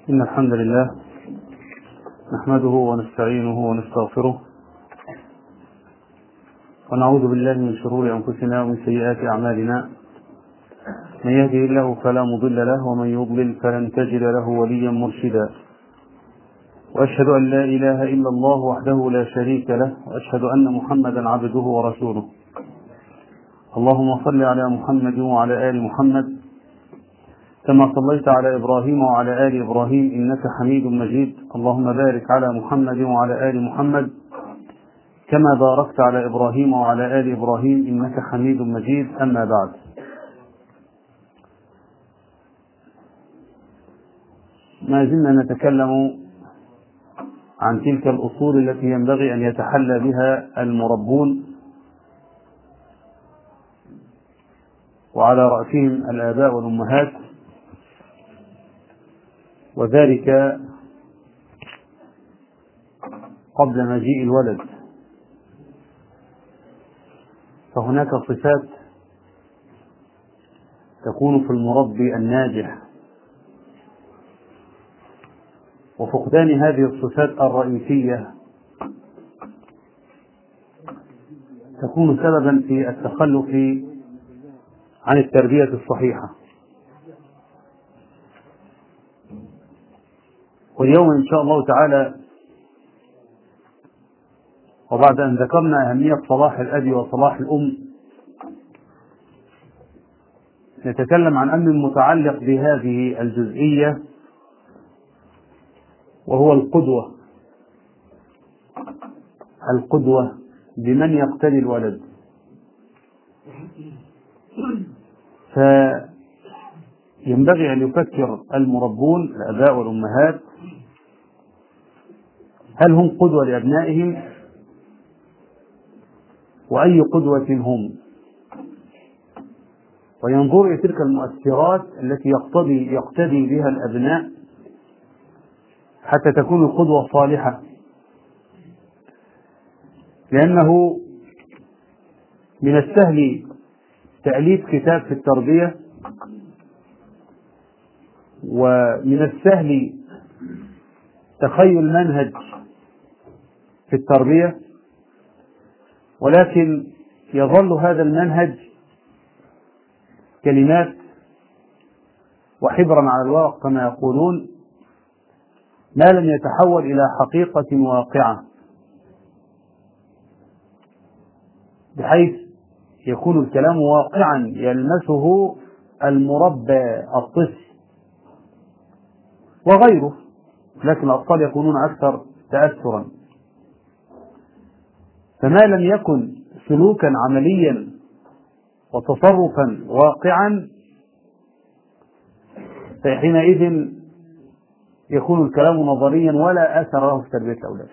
إن الحمد لله نحمده ونستعينه ونستغفره ونعوذ بالله من شرور أنفسنا ومن سيئات أعمالنا من يهده الله فلا مضل له ومن يضلل فلن تجد له وليا مرشدا وأشهد أن لا إله إلا الله وحده لا شريك له وأشهد أن محمدا عبده ورسوله اللهم صل على محمد وعلى آل محمد كما صليت على إبراهيم وعلى آل إبراهيم إنك حميد مجيد اللهم بارك على محمد وعلى آل محمد كما باركت على إبراهيم وعلى آل إبراهيم إنك حميد مجيد أما بعد ما زلنا نتكلم عن تلك الأصول التي ينبغي أن يتحلى بها المربون وعلى رأسهم الآباء والأمهات وذلك قبل مجيء الولد فهناك صفات تكون في المربي الناجح وفقدان هذه الصفات الرئيسية تكون سببا في التخلف عن التربية الصحيحة واليوم إن شاء الله تعالى وبعد أن ذكرنا أهمية صلاح الأب وصلاح الأم نتكلم عن أمر متعلق بهذه الجزئية وهو القدوة القدوة بمن يقتدي الولد فينبغي أن يفكر المربون الآباء والأمهات هل هم قدوة لأبنائهم وأي قدوة هم وينظر إلى تلك المؤثرات التي يقتضي يقتدي بها الأبناء حتى تكون القدوة صالحة لأنه من السهل تأليف كتاب في التربية ومن السهل تخيل منهج في التربية ولكن يظل هذا المنهج كلمات وحبرا على الورق كما يقولون ما لم يتحول إلى حقيقة واقعة بحيث يكون الكلام واقعا يلمسه المربى الطفل وغيره لكن الأطفال يكونون أكثر تأثرا فما لم يكن سلوكا عمليا وتصرفا واقعا فحينئذ يكون الكلام نظريا ولا أثر له في تربية الأولاد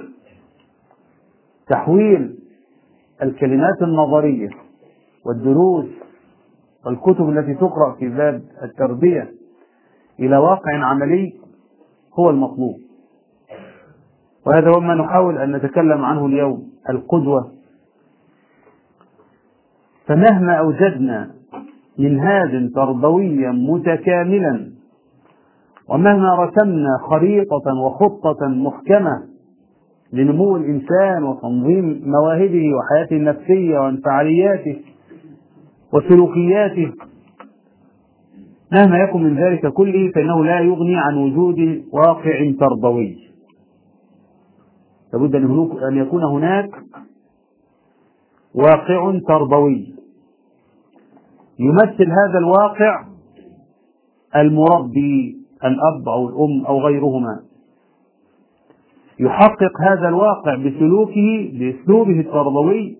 تحويل الكلمات النظرية والدروس والكتب التي تقرأ في باب التربية إلى واقع عملي هو المطلوب وهذا هو ما نحاول أن نتكلم عنه اليوم القدوة فمهما أوجدنا منهاج تربويا متكاملا ومهما رسمنا خريطة وخطة محكمة لنمو الإنسان وتنظيم مواهبه وحياته النفسية وانفعالياته وسلوكياته مهما يكن من ذلك كله فإنه لا يغني عن وجود واقع تربوي لابد أن يكون هناك واقع تربوي يمثل هذا الواقع المربي الأب أو الأم أو غيرهما يحقق هذا الواقع بسلوكه بأسلوبه التربوي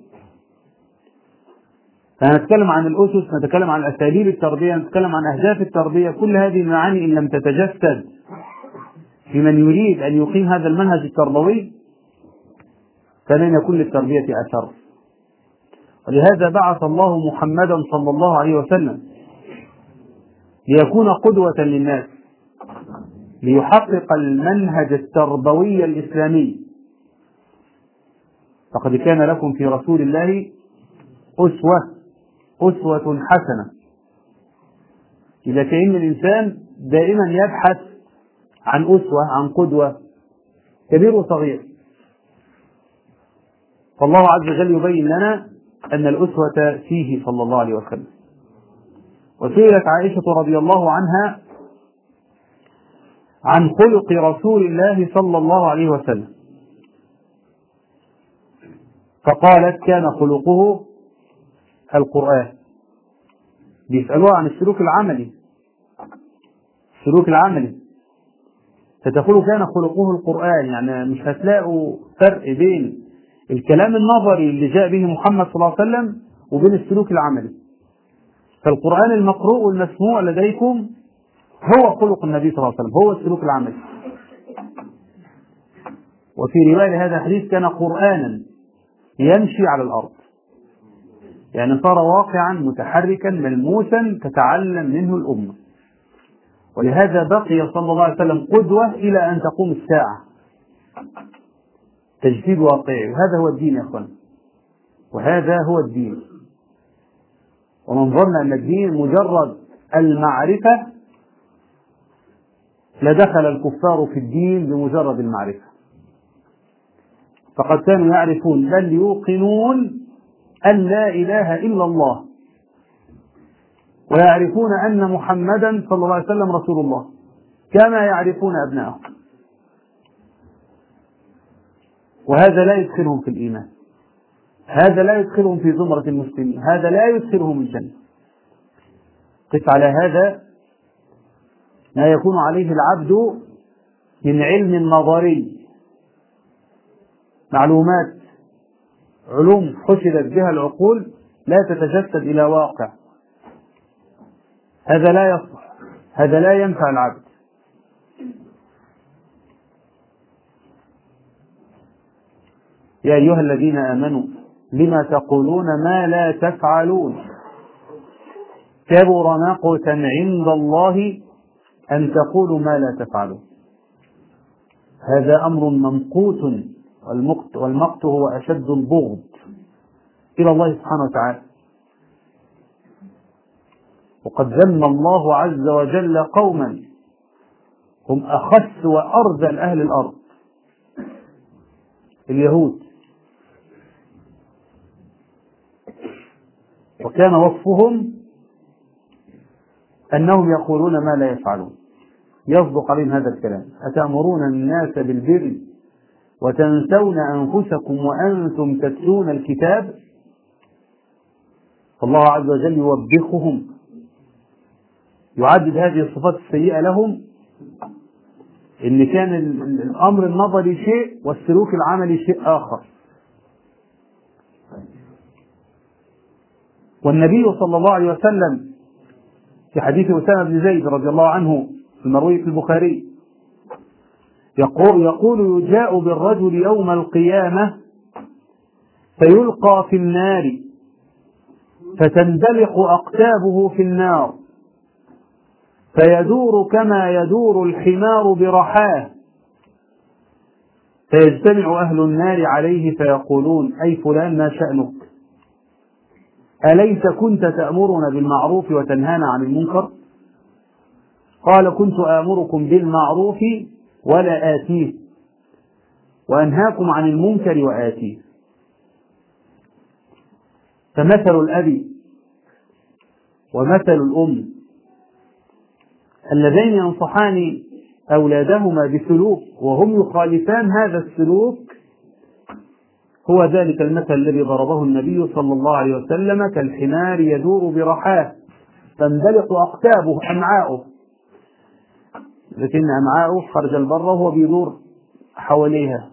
فنتكلم عن الأسس نتكلم عن أساليب التربية نتكلم عن أهداف التربية كل هذه المعاني إن لم تتجسد في من يريد أن يقيم هذا المنهج التربوي فلن يكون للتربية أثر ولهذا بعث الله محمدا صلى الله عليه وسلم ليكون قدوة للناس ليحقق المنهج التربوي الإسلامي فقد كان لكم في رسول الله أسوة أسوة حسنة إذا كأن الإنسان دائما يبحث عن أسوة عن قدوة كبير وصغير فالله عز وجل يبين لنا أن الأسوة فيه صلى الله عليه وسلم وسئلت عائشة رضي الله عنها عن خلق رسول الله صلى الله عليه وسلم فقالت كان خلقه القرآن بيسألوها عن السلوك العملي السلوك العملي فتقول كان خلقه القرآن يعني مش هتلاقوا فرق بين الكلام النظري اللي جاء به محمد صلى الله عليه وسلم وبين السلوك العملي فالقرآن المقروء والمسموع لديكم هو خلق النبي صلى الله عليه وسلم هو السلوك العملي وفي رواية هذا الحديث كان قرآنا يمشي على الأرض يعني صار واقعا متحركا ملموسا تتعلم منه الأمة ولهذا بقي صلى الله عليه وسلم قدوة إلى أن تقوم الساعة تجسيد واقعي وهذا هو الدين يا أخوان وهذا هو الدين ومن ظن أن الدين مجرد المعرفة لدخل الكفار في الدين بمجرد المعرفة فقد كانوا يعرفون بل يوقنون أن لا إله إلا الله ويعرفون أن محمدا صلى الله عليه وسلم رسول الله كما يعرفون أبنائهم وهذا لا يدخلهم في الإيمان هذا لا يدخلهم في زمرة المسلمين هذا لا يدخلهم الجنة قف على هذا ما يكون عليه العبد من علم نظري معلومات علوم حشدت بها العقول لا تتجسد إلى واقع هذا لا يصلح هذا لا ينفع العبد يا أيها الذين آمنوا لما تقولون ما لا تفعلون كبر مقتا عند الله أن تقولوا ما لا تفعلون هذا أمر ممقوت والمقت, والمقت هو أشد البغض إلى الله سبحانه وتعالى وقد ذم الله عز وجل قوما هم أخس وأرذل أهل الأرض اليهود وكان وصفهم أنهم يقولون ما لا يفعلون يصدق عليهم هذا الكلام أتأمرون الناس بالبر وتنسون أنفسكم وأنتم تتلون الكتاب فالله عز وجل يوبخهم يعدد هذه الصفات السيئة لهم إن كان الأمر النظري شيء والسلوك العملي شيء آخر والنبي صلى الله عليه وسلم في حديث أسامة بن زيد رضي الله عنه المروي في البخاري يقول, يقول يجاء بالرجل يوم القيامة فيلقى في النار فتندلق أقتابه في النار فيدور كما يدور الحمار برحاه فيجتمع أهل النار عليه فيقولون أي فلان ما شأنك أليس كنت تأمرنا بالمعروف وتنهانا عن المنكر قال كنت آمركم بالمعروف ولا آتيه وأنهاكم عن المنكر وآتيه فمثل الأب ومثل الأم اللذين ينصحان أولادهما بسلوك وهم يخالفان هذا السلوك هو ذلك المثل الذي ضربه النبي صلى الله عليه وسلم كالحمار يدور برحاه تندلق أقتابه أمعاؤه لكن أمعاؤه خرج البر وهو بيدور حواليها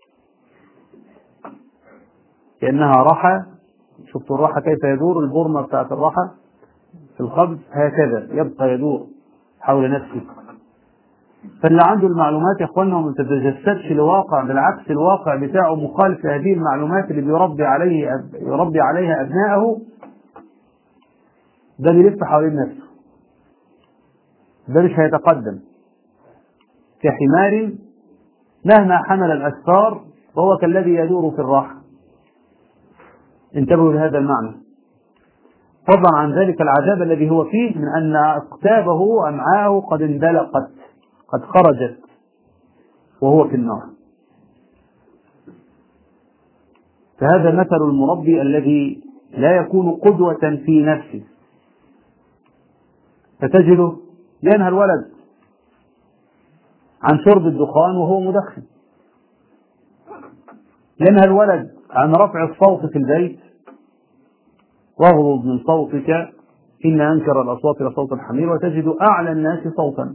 كأنها رحى شفتوا الرحى كيف يدور البرمة بتاعت الرحى في القبض هكذا يبقى يدور حول نفسه فاللي عنده المعلومات يا اخوانا وما تتجسدش لواقع بالعكس الواقع بتاعه مخالف لهذه المعلومات اللي بيربي عليه أب... يربي عليها ابنائه ده بيلف حوالين نفسه ده مش هيتقدم كحمار مهما حمل الاسفار وهو كالذي يدور في الراحه انتبهوا لهذا المعنى فضلا عن ذلك العذاب الذي هو فيه من ان اقتابه وامعاءه قد اندلقت قد خرجت وهو في النار فهذا مثل المربي الذي لا يكون قدوة في نفسه فتجده ينهى الولد عن شرب الدخان وهو مدخن ينهى الولد عن رفع الصوت في البيت واغضض من صوتك إن أنكر الأصوات لصوت الحمير وتجد أعلى الناس صوتا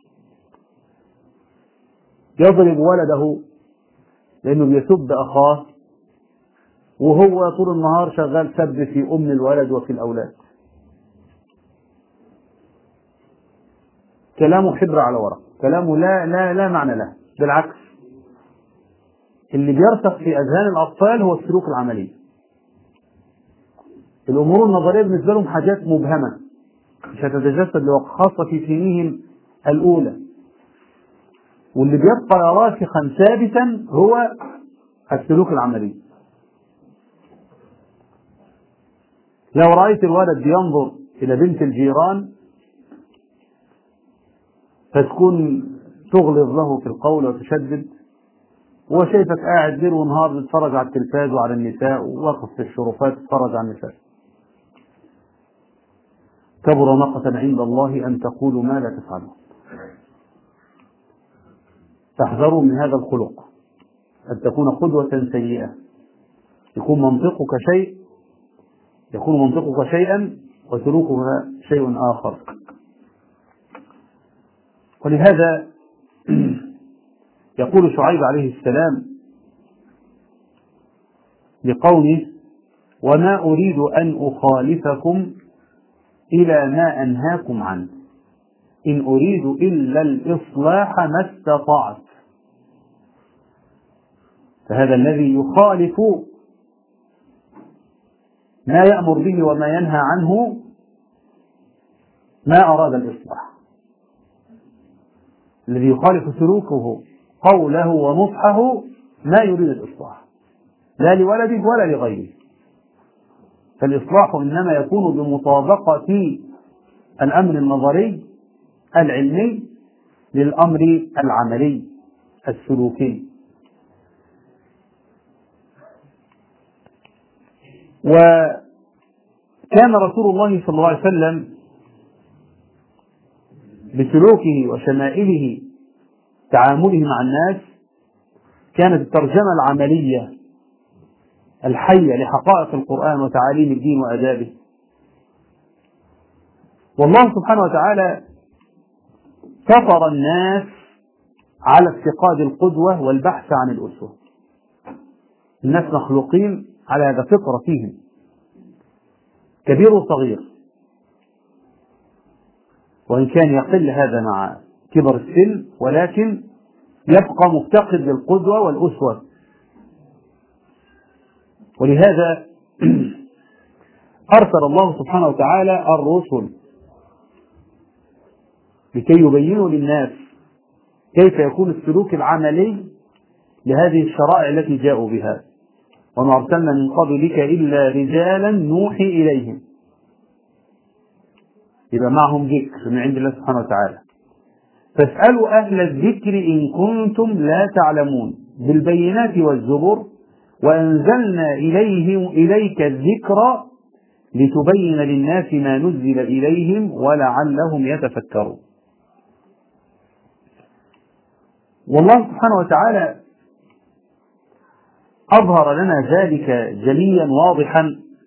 يضرب ولده لأنه بيسب أخاه وهو طول النهار شغال سب في أم الولد وفي الأولاد كلامه حبر على ورق كلامه لا لا لا معنى له بالعكس اللي بيرسخ في أذهان الأطفال هو السلوك العملي الأمور النظرية بالنسبة لهم حاجات مبهمة مش هتتجسد لوقت خاصة في سنيهم الأولى واللي بيبقى راسخا ثابتا هو السلوك العملي لو رأيت الولد بينظر إلى بنت الجيران فتكون تغلظ له في القول وتشدد هو شايفك قاعد ليل ونهار بتتفرج على التلفاز وعلى النساء وواقف في الشرفات تتفرج على النساء كبر مقتا عند الله أن تقولوا ما لا تفعلون تحذروا من هذا الخلق أن تكون قدوة سيئة يكون منطقك شيء يكون منطقك شيئا وسلوكك شيء آخر ولهذا يقول شعيب عليه السلام لقومه وما أريد أن أخالفكم إلى ما أنهاكم عنه إن أريد إلا الإصلاح ما استطعت فهذا الذي يخالف ما يأمر به وما ينهى عنه ما أراد الإصلاح الذي يخالف سلوكه قوله ونصحه ما يريد الإصلاح لا لولده ولا لغيره فالإصلاح إنما يكون بمطابقة الأمر النظري العلمي للأمر العملي السلوكي وكان رسول الله صلى الله عليه وسلم بسلوكه وشمائله تعامله مع الناس كانت الترجمة العملية الحية لحقائق القرآن وتعاليم الدين وآدابه والله سبحانه وتعالى فطر الناس على افتقاد القدوة والبحث عن الأسوة الناس مخلوقين على هذا فطرة فيهم كبير وصغير وإن كان يقل هذا مع كبر السن ولكن يبقى مفتقد للقدوة والأسوة ولهذا أرسل الله سبحانه وتعالى الرسل لكي يبينوا للناس كيف يكون السلوك العملي لهذه الشرائع التي جاءوا بها وما أرسلنا من قبلك إلا رجالا نوحي إليهم يبقى معهم ذكر من عند الله سبحانه وتعالى فاسألوا أهل الذكر إن كنتم لا تعلمون بالبينات والزبر وأنزلنا إليهم إليك الذكر لتبين للناس ما نزل إليهم ولعلهم يتفكرون والله سبحانه وتعالى أظهر لنا ذلك جليا واضحا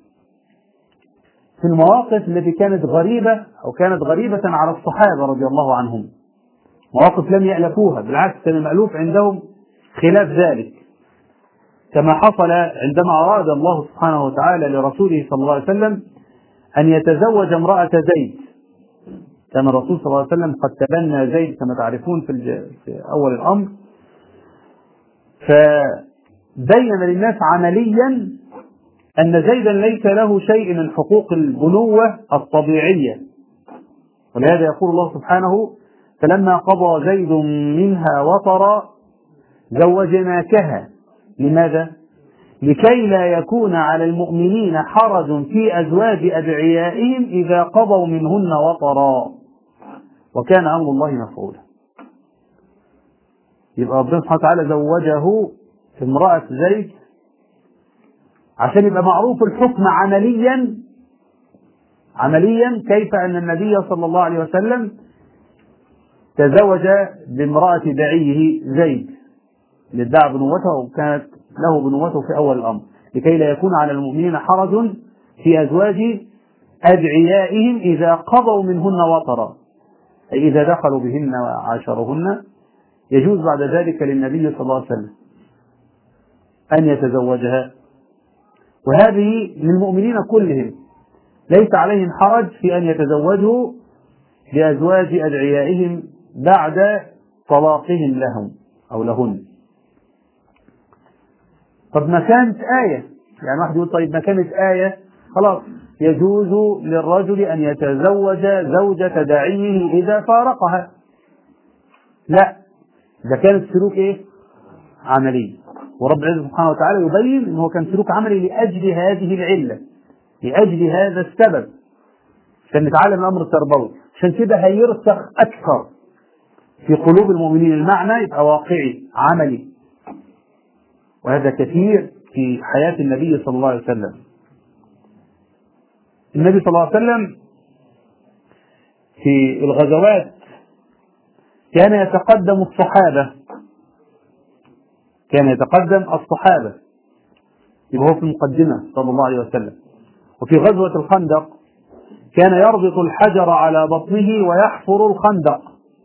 في المواقف التي كانت غريبة أو كانت غريبة على الصحابة رضي الله عنهم مواقف لم يألفوها بالعكس كان المألوف عندهم خلاف ذلك كما حصل عندما أراد الله سبحانه وتعالى لرسوله صلى الله عليه وسلم أن يتزوج امرأة زيد كان الرسول صلى الله عليه وسلم قد تبنى زيد كما تعرفون في, في أول الأمر فبين للناس عمليا أن زيدا ليس له شيء من حقوق البنوة الطبيعية ولهذا يقول الله سبحانه فلما قضى زيد منها وطرا زوجناكها لماذا؟ لكي لا يكون على المؤمنين حرج في أزواج أدعيائهم إذا قضوا منهن وطرا وكان أمر الله مفعولا يبقى ربنا سبحانه وتعالى زوجه امرأة زيد عشان يبقى معروف الحكم عمليا عمليا كيف أن النبي صلى الله عليه وسلم تزوج بامرأة داعيه زيد لادعى بنوته وكانت له بنوته في أول الأمر لكي لا يكون على المؤمنين حرج في أزواج أدعيائهم إذا قضوا منهن وطرا أي إذا دخلوا بهن وعاشرهن يجوز بعد ذلك للنبي صلى الله عليه وسلم أن يتزوجها وهذه للمؤمنين كلهم ليس عليهم حرج في أن يتزوجوا بأزواج أدعيائهم بعد طلاقهم لهم أو لهن طب ما كانت آية يعني واحد يقول طيب ما كانت آية خلاص يجوز للرجل أن يتزوج زوجة داعيه إذا فارقها لا ده كان سلوك إيه عملي ورب العزة سبحانه وتعالى يبين أنه كان سلوك عملي لأجل هذه العلة لأجل هذا السبب عشان نتعلم الأمر التربوي عشان كده هيرسخ أكثر في قلوب المؤمنين المعنى يبقى واقعي عملي وهذا كثير في حياة النبي صلى الله عليه وسلم النبي صلى الله عليه وسلم في الغزوات كان يتقدم الصحابة كان يتقدم الصحابة يبقى هو في المقدمة صلى الله عليه وسلم وفي غزوة الخندق كان يربط الحجر على بطنه ويحفر الخندق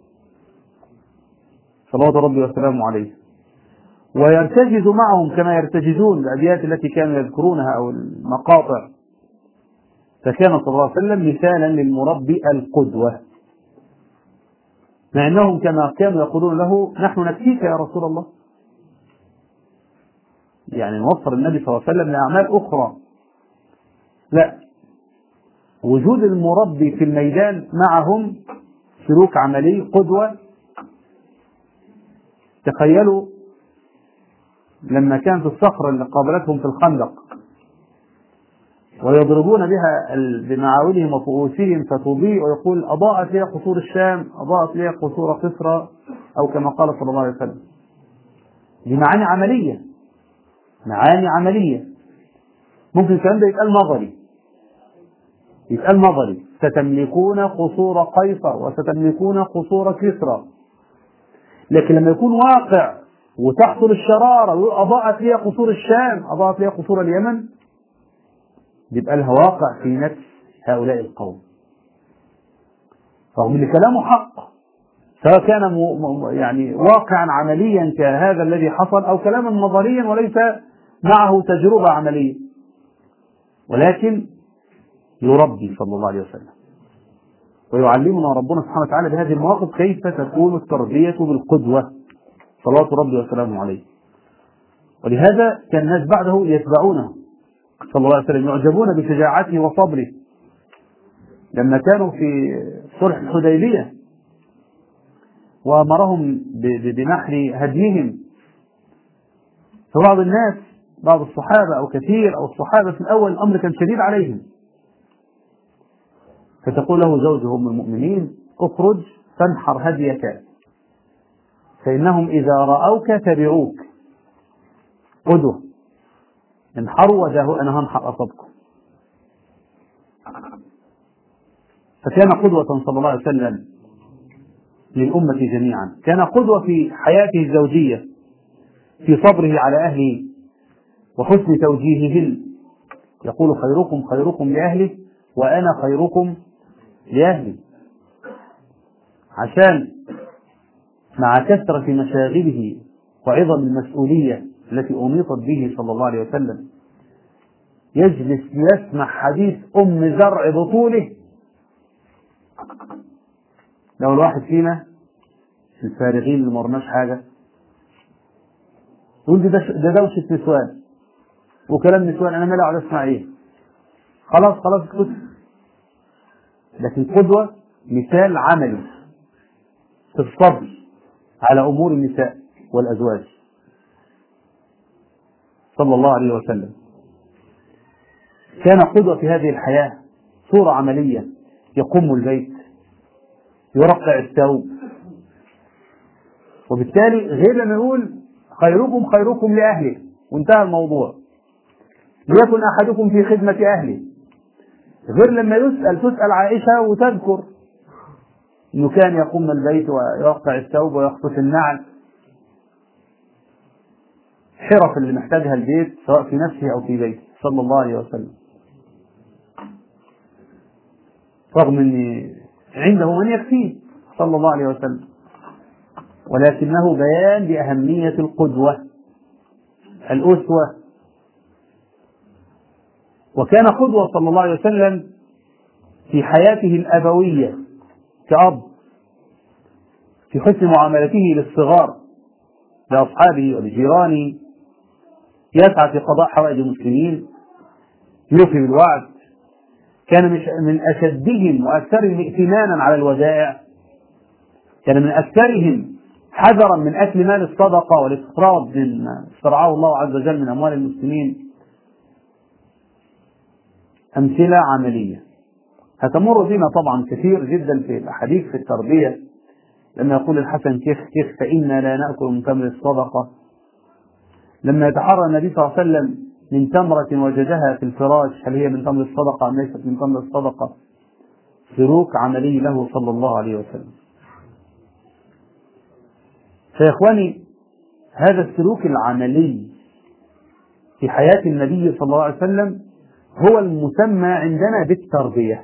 صلوات ربي وسلامه عليه ويرتجز معهم كما يرتجزون الأبيات التي كانوا يذكرونها أو المقاطع فكان صلى الله عليه وسلم مثالا للمربي القدوة مع أنهم كما كانوا يقولون له نحن نكفيك يا رسول الله يعني نوصل النبي صلى الله عليه وسلم لأعمال أخرى لا وجود المربي في الميدان معهم سلوك عملي قدوة تخيلوا لما كانت الصخرة اللي قابلتهم في الخندق ويضربون بها بمعاولهم وفؤوسهم فتضيء ويقول أضاءت لي قصور الشام أضاءت لي قصور قسرى أو كما قال صلى الله عليه وسلم دي معاني عملية معاني عملية ممكن الكلام ده يتقال نظري يتقال نظري ستملكون قصور قيصر وستملكون قصور كسرى لكن لما يكون واقع وتحصل الشرارة ويقول أضاءت لي قصور الشام أضاءت لي قصور اليمن يبقى لها واقع في نفس هؤلاء القوم رغم ان كلامه حق سواء كان يعني واقعا عمليا كهذا الذي حصل او كلاما نظريا وليس معه تجربه عمليه ولكن يربي صلى الله عليه وسلم ويعلمنا ربنا سبحانه وتعالى بهذه المواقف كيف تكون التربيه بالقدوه صلوات ربي وسلامه عليه ولهذا كان الناس بعده يتبعونه صلى الله عليه وسلم يعجبون بشجاعته وصبره لما كانوا في صلح الحديبية وأمرهم بنحر هديهم فبعض الناس بعض الصحابة أو كثير أو الصحابة في الأول الأمر كان شديد عليهم فتقول له زوجه أم المؤمنين اخرج فانحر هديك فإنهم إذا رأوك تبعوك قدوة انحروا وجاهوا أنا هنحر أصابكم فكان قدوة صلى الله عليه وسلم للأمة جميعا كان قدوة في حياته الزوجية في صبره على أهله وحسن توجيههن يقول خيركم خيركم لأهله وأنا خيركم لأهلي عشان مع كثرة مشاغله وعظم المسؤولية التي أميطت به صلى الله عليه وسلم يجلس ليسمع حديث أم زرع بطوله لو الواحد فينا الفارغين اللي مرناش حاجة يقول ده ده دوشة نسوان وكلام نسوان أنا مالي أقعد أسمع إيه خلاص خلاص اسكت لكن قدوة مثال عملي في الصبر على أمور النساء والأزواج صلى الله عليه وسلم كان قدوة في هذه الحياة صورة عملية يقوم البيت يرقع الثوب وبالتالي غير لما يقول خيركم خيركم لأهله وانتهى الموضوع ليكن أحدكم في خدمة أهله غير لما يسأل تسأل عائشة وتذكر انه كان يقوم البيت ويقطع الثوب ويخطف النعل حرف اللي محتاجها البيت سواء في نفسه او في بيته صلى الله عليه وسلم رغم ان عنده من يكفيه صلى الله عليه وسلم ولكنه بيان لأهمية القدوة الأسوة وكان قدوة صلى الله عليه وسلم في حياته الأبوية كأب في حسن معاملته للصغار لأصحابه ولجيرانه يسعى في قضاء حوائج المسلمين يوفي بالوعد كان من أشدهم وأكثرهم ائتمانا على الودائع كان من أكثرهم حذرا من أكل مال الصدقة والاستقراض مما استرعاه الله عز وجل من أموال المسلمين أمثلة عملية هتمر بنا طبعا كثير جدا في الأحاديث في التربية لما يقول الحسن كيف كيف فإنا لا نأكل من تمر الصدقة لما يتحرى النبي صلى الله عليه وسلم من تمرة وجدها في الفراش هل هي من تمر الصدقة أم ليست من تمر الصدقة سلوك عملي له صلى الله عليه وسلم فيا إخواني هذا السلوك العملي في حياة النبي صلى الله عليه وسلم هو المسمى عندنا بالتربية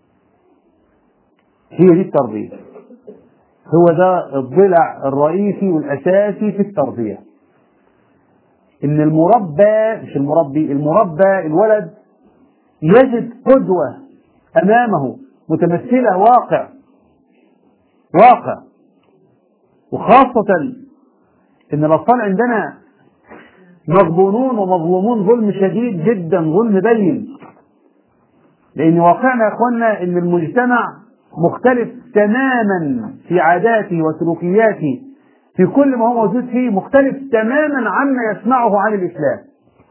هي دي التربية هو ده الضلع الرئيسي والأساسي في التربية إن المربى مش المربي المربى الولد يجد قدوة أمامه متمثلة واقع واقع وخاصة إن الأطفال عندنا مغبونون ومظلومون ظلم شديد جدا ظلم بين لأن واقعنا يا إخوانا إن المجتمع مختلف تماما في عاداته وسلوكياته في كل ما هو موجود فيه مختلف تماما عما يسمعه عن الإسلام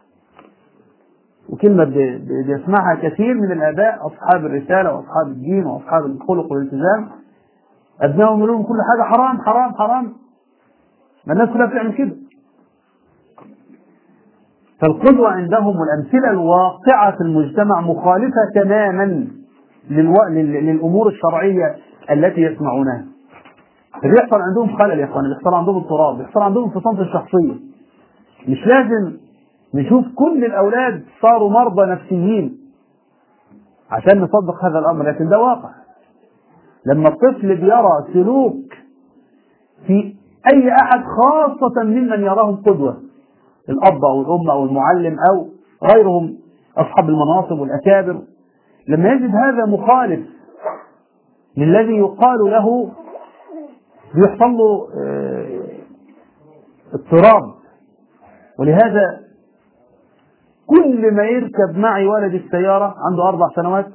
وكلمة بيسمعها كثير من الآباء أصحاب الرسالة وأصحاب الدين وأصحاب الخلق والالتزام أبنائهم يقولون كل حاجة حرام حرام حرام ما الناس كلها بتعمل كده فالقدوة عندهم والأمثلة الواقعة في المجتمع مخالفة تماما للو... للأمور الشرعية التي يسمعونها فبيحصل عندهم خلل يا اخوان بيحصل عندهم اضطراب بيحصل عندهم انفصام في الشخصية مش لازم نشوف كل الأولاد صاروا مرضى نفسيين عشان نصدق هذا الأمر لكن ده واقع لما الطفل بيرى سلوك في أي أحد خاصة ممن يراهم قدوة الأب أو الأم أو المعلم أو غيرهم أصحاب المناصب والأكابر لما يجد هذا مخالف للذي يقال له بيحصل له اضطراب ولهذا كل ما يركب معي ولد السيارة عنده أربع سنوات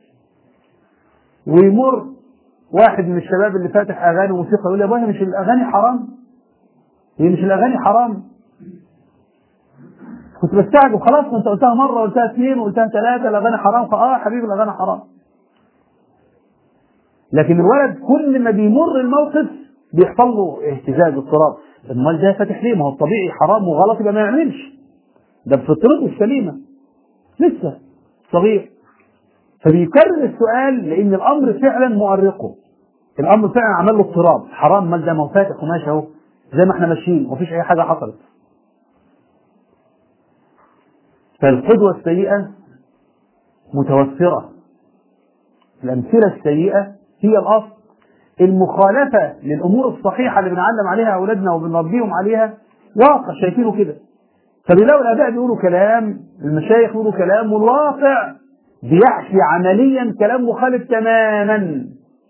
ويمر واحد من الشباب اللي فاتح أغاني وموسيقى يقول لي يا أبويا مش الأغاني حرام؟ هي مش الأغاني حرام؟ كنت بستعجب خلاص ما انت قلتها مره وقلتها اثنين وقلتها ثلاثه الاغاني حرام اه حبيبي الاغاني حرام لكن الولد كل ما بيمر الموقف بيحصل له اهتزاز اضطراب امال ده فاتح ليه ما هو الطبيعي حرام وغلط يبقى ما يعملش ده بفطرته السليمه لسه صغير فبيكرر السؤال لان الامر فعلا مؤرقه الامر فعلا عمل له اضطراب حرام مال ده ما هو فاتح وماشي اهو زي ما احنا ماشيين ومفيش اي حاجه حصلت فالقدوة السيئة متوفرة الأمثلة السيئة هي الأصل المخالفة للأمور الصحيحة اللي بنعلم عليها أولادنا وبنربيهم عليها واقع شايفينه كده فبيلاقوا الآباء بيقولوا كلام المشايخ بيقولوا كلام والواقع بيحكي عمليا كلام مخالف تماما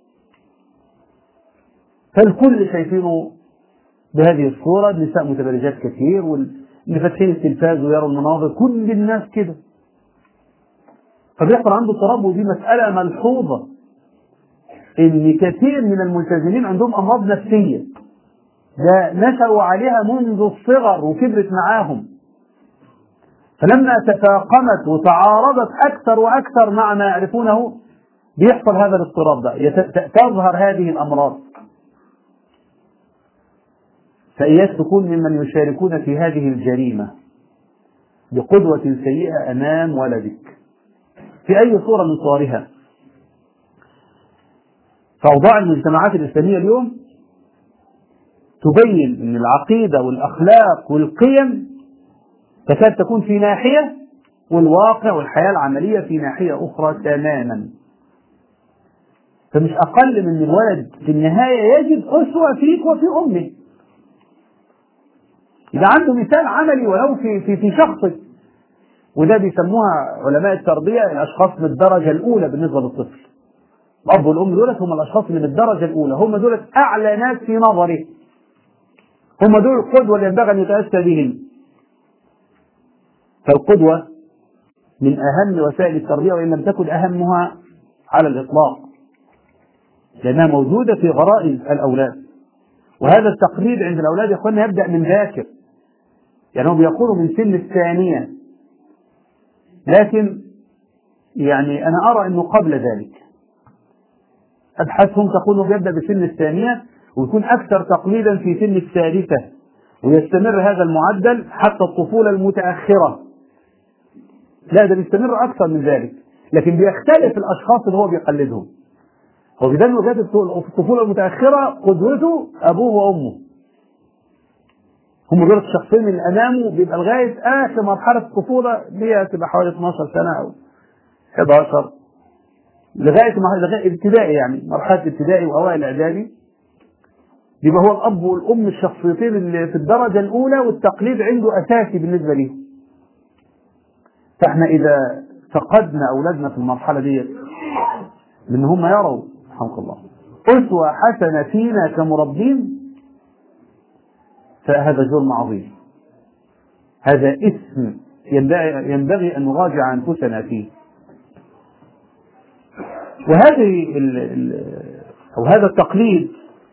فالكل شايفينه بهذه الصورة النساء متبرجات كثير وال... اللي فاتحين التلفاز ويروا المناظر كل الناس كده فبيحصل عنده اضطراب ودي مسألة ملحوظة إن كثير من الملتزمين عندهم أمراض نفسية ده نشأوا عليها منذ الصغر وكبرت معاهم فلما تفاقمت وتعارضت أكثر وأكثر مع ما يعرفونه بيحصل هذا الاضطراب ده تظهر هذه الأمراض فإياك تكون ممن يشاركون في هذه الجريمة بقدوة سيئة أمام ولدك في أي صورة من صورها فأوضاع المجتمعات الإسلامية اليوم تبين أن العقيدة والأخلاق والقيم تكاد تكون في ناحية والواقع والحياة العملية في ناحية أخرى تماما فمش أقل من الولد في النهاية يجد أسوة فيك وفي أمه إذا عنده مثال عملي ولو في في في شخصك وده بيسموها علماء التربية الأشخاص من الدرجة الأولى بالنسبة للطفل الأب والأم دولت هم الأشخاص اللي من الدرجة الأولى هم دولت أعلى ناس في نظره هم دول القدوة اللي ينبغي أن يتأسى بهم فالقدوة من أهم وسائل التربية وإن لم تكن أهمها على الإطلاق لأنها موجودة في غرائز الأولاد وهذا التقليد عند الأولاد يا إخواننا يبدأ من ذاكر يعني هم بيقولوا من سن الثانية لكن يعني أنا أرى أنه قبل ذلك أبحاثهم تقول أنه يبدأ بسن الثانية ويكون أكثر تقليدا في سن الثالثة ويستمر هذا المعدل حتى الطفولة المتأخرة لا ده بيستمر أكثر من ذلك لكن بيختلف الأشخاص اللي هو بيقلدهم هو في دايما في الطفولة المتأخرة قدوته أبوه وأمه هم دول الشخصين اللي أمامه بيبقى لغاية آخر مرحلة الطفولة اللي هي تبقى حوالي 12 سنة أو 11 لغاية لغاية ابتدائي يعني مرحلة ابتدائي وأوائل إعدادي يبقى هو الأب والأم الشخصيتين اللي في الدرجة الأولى والتقليد عنده أساسي بالنسبة ليهم فاحنا إذا فقدنا أولادنا في المرحلة ديت لأن هم يروا رحمك الله أسوة حسنة فينا كمربين فهذا جرم عظيم هذا اسم ينبغي, ينبغي أن نراجع أنفسنا فيه وهذه ال ال أو هذا التقليد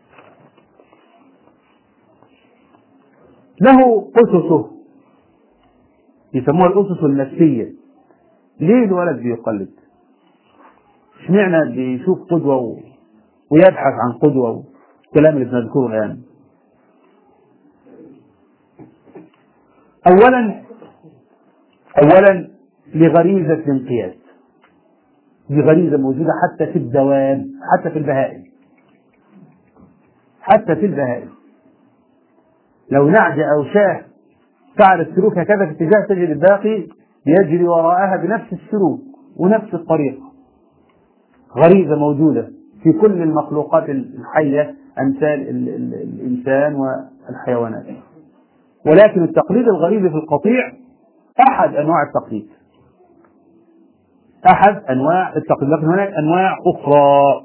له أسسه يسموها الأسس النفسية ليه الولد بيقلد اشمعنى بيشوف قدوة و... ويبحث عن قدوة والكلام اللي بنذكره الآن أولا أولا لغريزة الانقياد دي غريزة موجودة حتى في الدواب حتى في البهائم حتى في البهائم لو نعجة أو شاه فعل السلوك هكذا في اتجاه تجد الباقي يجري وراءها بنفس السلوك ونفس الطريقة غريزة موجودة في كل المخلوقات الحية أمثال الإنسان والحيوانات ولكن التقليد الغريزي في القطيع أحد أنواع التقليد أحد أنواع التقليد لكن هناك أنواع أخرى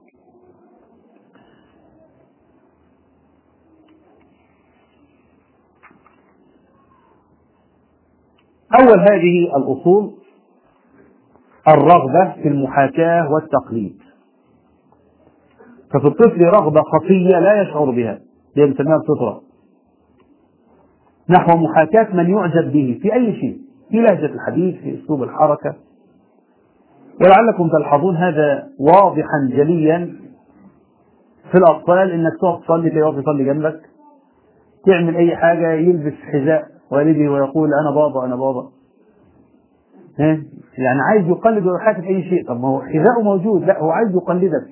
أول هذه الأصول الرغبة في المحاكاة والتقليد ففي الطفل رغبة خفية لا يشعر بها هي بنسميها الفطرة نحو محاكاة من يعجب به في أي شيء في لهجة الحديث في أسلوب الحركة ولعلكم تلحظون هذا واضحا جليا في الأطفال إنك تقف تصلي تلاقيه واقف يصلي جنبك تعمل أي حاجة يلبس حذاء والده ويقول أنا بابا أنا بابا ها يعني عايز يقلد ويحاكي في أي شيء طب ما هو حذاءه موجود لا هو عايز يقلدك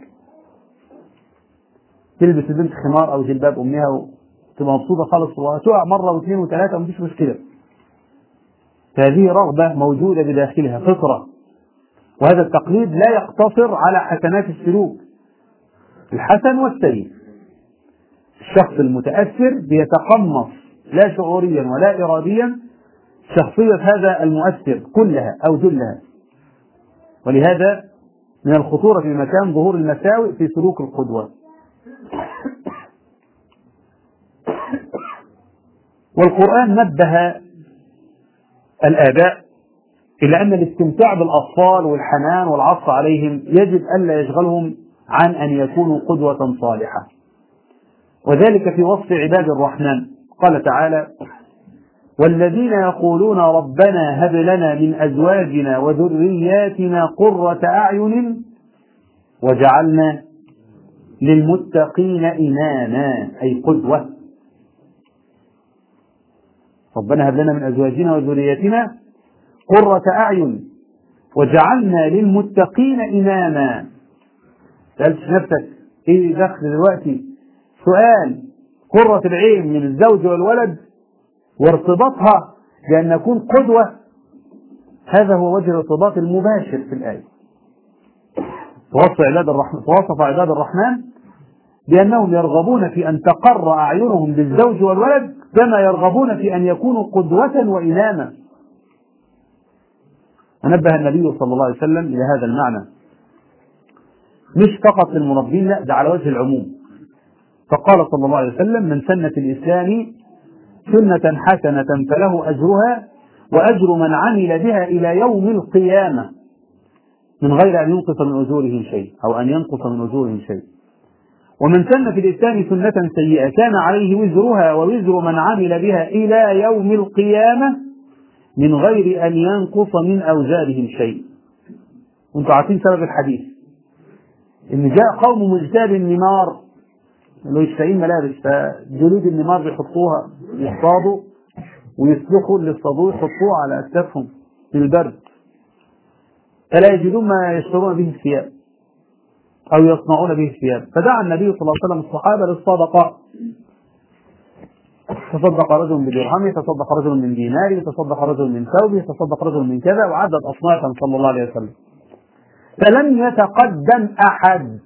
تلبس البنت خمار أو جلباب أمها وتبقى مبسوطة خالص وتقع مرة واثنين وثلاثة ومفيش مشكلة فهذه رغبة موجودة بداخلها فطرة وهذا التقليد لا يقتصر على حسنات السلوك الحسن والسيء الشخص المتأثر بيتقمص لا شعوريا ولا إراديا شخصية هذا المؤثر كلها أو جلها ولهذا من الخطورة في مكان ظهور المساوئ في سلوك القدوة والقرآن نبه الآباء إلى أن الاستمتاع بالأطفال والحنان والعطف عليهم يجب ألا يشغلهم عن أن يكونوا قدوة صالحة وذلك في وصف عباد الرحمن قال تعالى والذين يقولون ربنا هب لنا من أزواجنا وذرياتنا قرة أعين وجعلنا للمتقين إماما أي قدوة ربنا هب لنا من ازواجنا وذرياتنا قرة اعين وجعلنا للمتقين اماما سألت نفسك ايه دخل دلوقتي سؤال قرة العين من الزوج والولد وارتباطها بأن نكون قدوة هذا هو وجه الارتباط المباشر في الآية وصف عباد الرحمن وصف عباد الرحمن بأنهم يرغبون في أن تقر أعينهم بالزوج والولد كما يرغبون في أن يكونوا قدوة وإماما ونبه النبي صلى الله عليه وسلم إلى هذا المعنى مش فقط للمربين لا ده على وجه العموم فقال صلى الله عليه وسلم من سن في الإسلام سنة حسنة فله أجرها وأجر من عمل بها إلى يوم القيامة من غير أن ينقص من أجورهم شيء أو أن ينقص من أجورهم شيء ومن سن في الإسلام سنة سيئة كان عليه وزرها ووزر من عمل بها إلى يوم القيامة من غير أن ينقص من أوزارهم شيء وانتم عارفين سبب الحديث إن جاء قوم مجتاب النمار اللي يشتهين ملابس فجلود النمار بيحطوها يصطادوا ويسلخوا اللي اصطادوه يحطوه على أكتافهم في البرد فلا يجدون ما يشترون به الثياب أو يصنعون به الثياب فدعا النبي صلى الله عليه وسلم الصحابة للصدقة تصدق رجل بدرهمه تصدق رجل من ديناره تصدق رجل من ثوبه تصدق رجل من كذا وعدد أصنافا صلى الله عليه وسلم فلم يتقدم أحد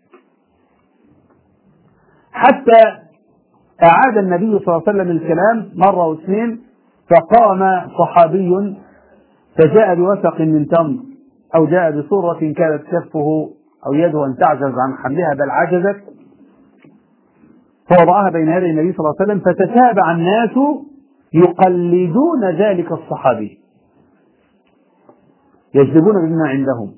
حتى أعاد النبي صلى الله عليه وسلم الكلام مرة واثنين فقام صحابي فجاء بوثق من تمر أو جاء بصورة كانت كفه أو يده أن تعجز عن حملها بل عجزت فوضعها بين يدي النبي صلى الله عليه وسلم فتتابع الناس يقلدون ذلك الصحابي يجذبون بما عندهم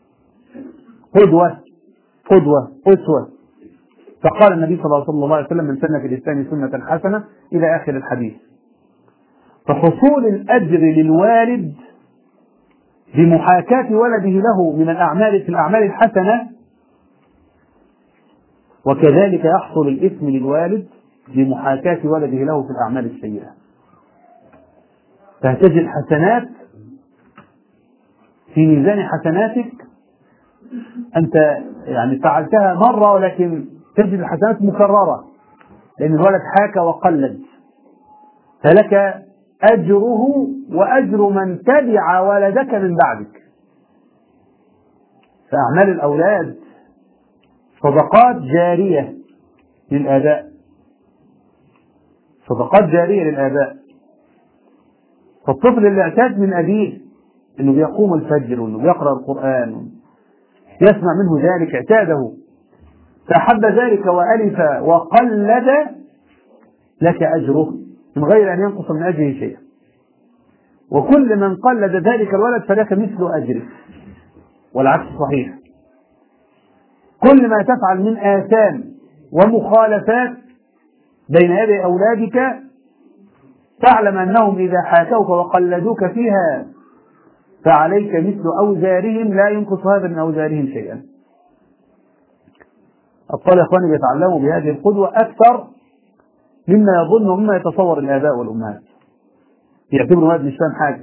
قدوة قدوة أسوة فقال النبي صلى الله عليه وسلم من سن في الإسلام سنة حسنة إلى آخر الحديث فحصول الأجر للوالد بمحاكاة ولده له من الأعمال في الأعمال الحسنة وكذلك يحصل الإثم للوالد بمحاكاة ولده له في الأعمال السيئة فتجد حسنات في ميزان حسناتك أنت يعني فعلتها مرة ولكن تجد الحسنات مكررة لأن الولد حاك وقلد فلك أجره وأجر من تبع ولدك من بعدك فأعمال الأولاد صدقات جارية للآباء صدقات جارية للآباء فالطفل اللي اعتاد من أبيه إنه بيقوم الفجر وإنه بيقرأ القرآن يسمع منه ذلك اعتاده فأحب ذلك وألف وقلد لك أجره من غير أن ينقص من أجره شيئا وكل من قلد ذلك الولد فلك مثل أجره والعكس صحيح كل ما تفعل من آثام ومخالفات بين يدي أولادك تعلم أنهم إذا حاكوك وقلدوك فيها فعليك مثل أوزارهم لا ينقص هذا من أوزارهم شيئا أطفال إخواني بيتعلموا بهذه القدوة أكثر مما يظن ومما يتصور الآباء والأمهات يعتبروا هذا مش فاهم حاجة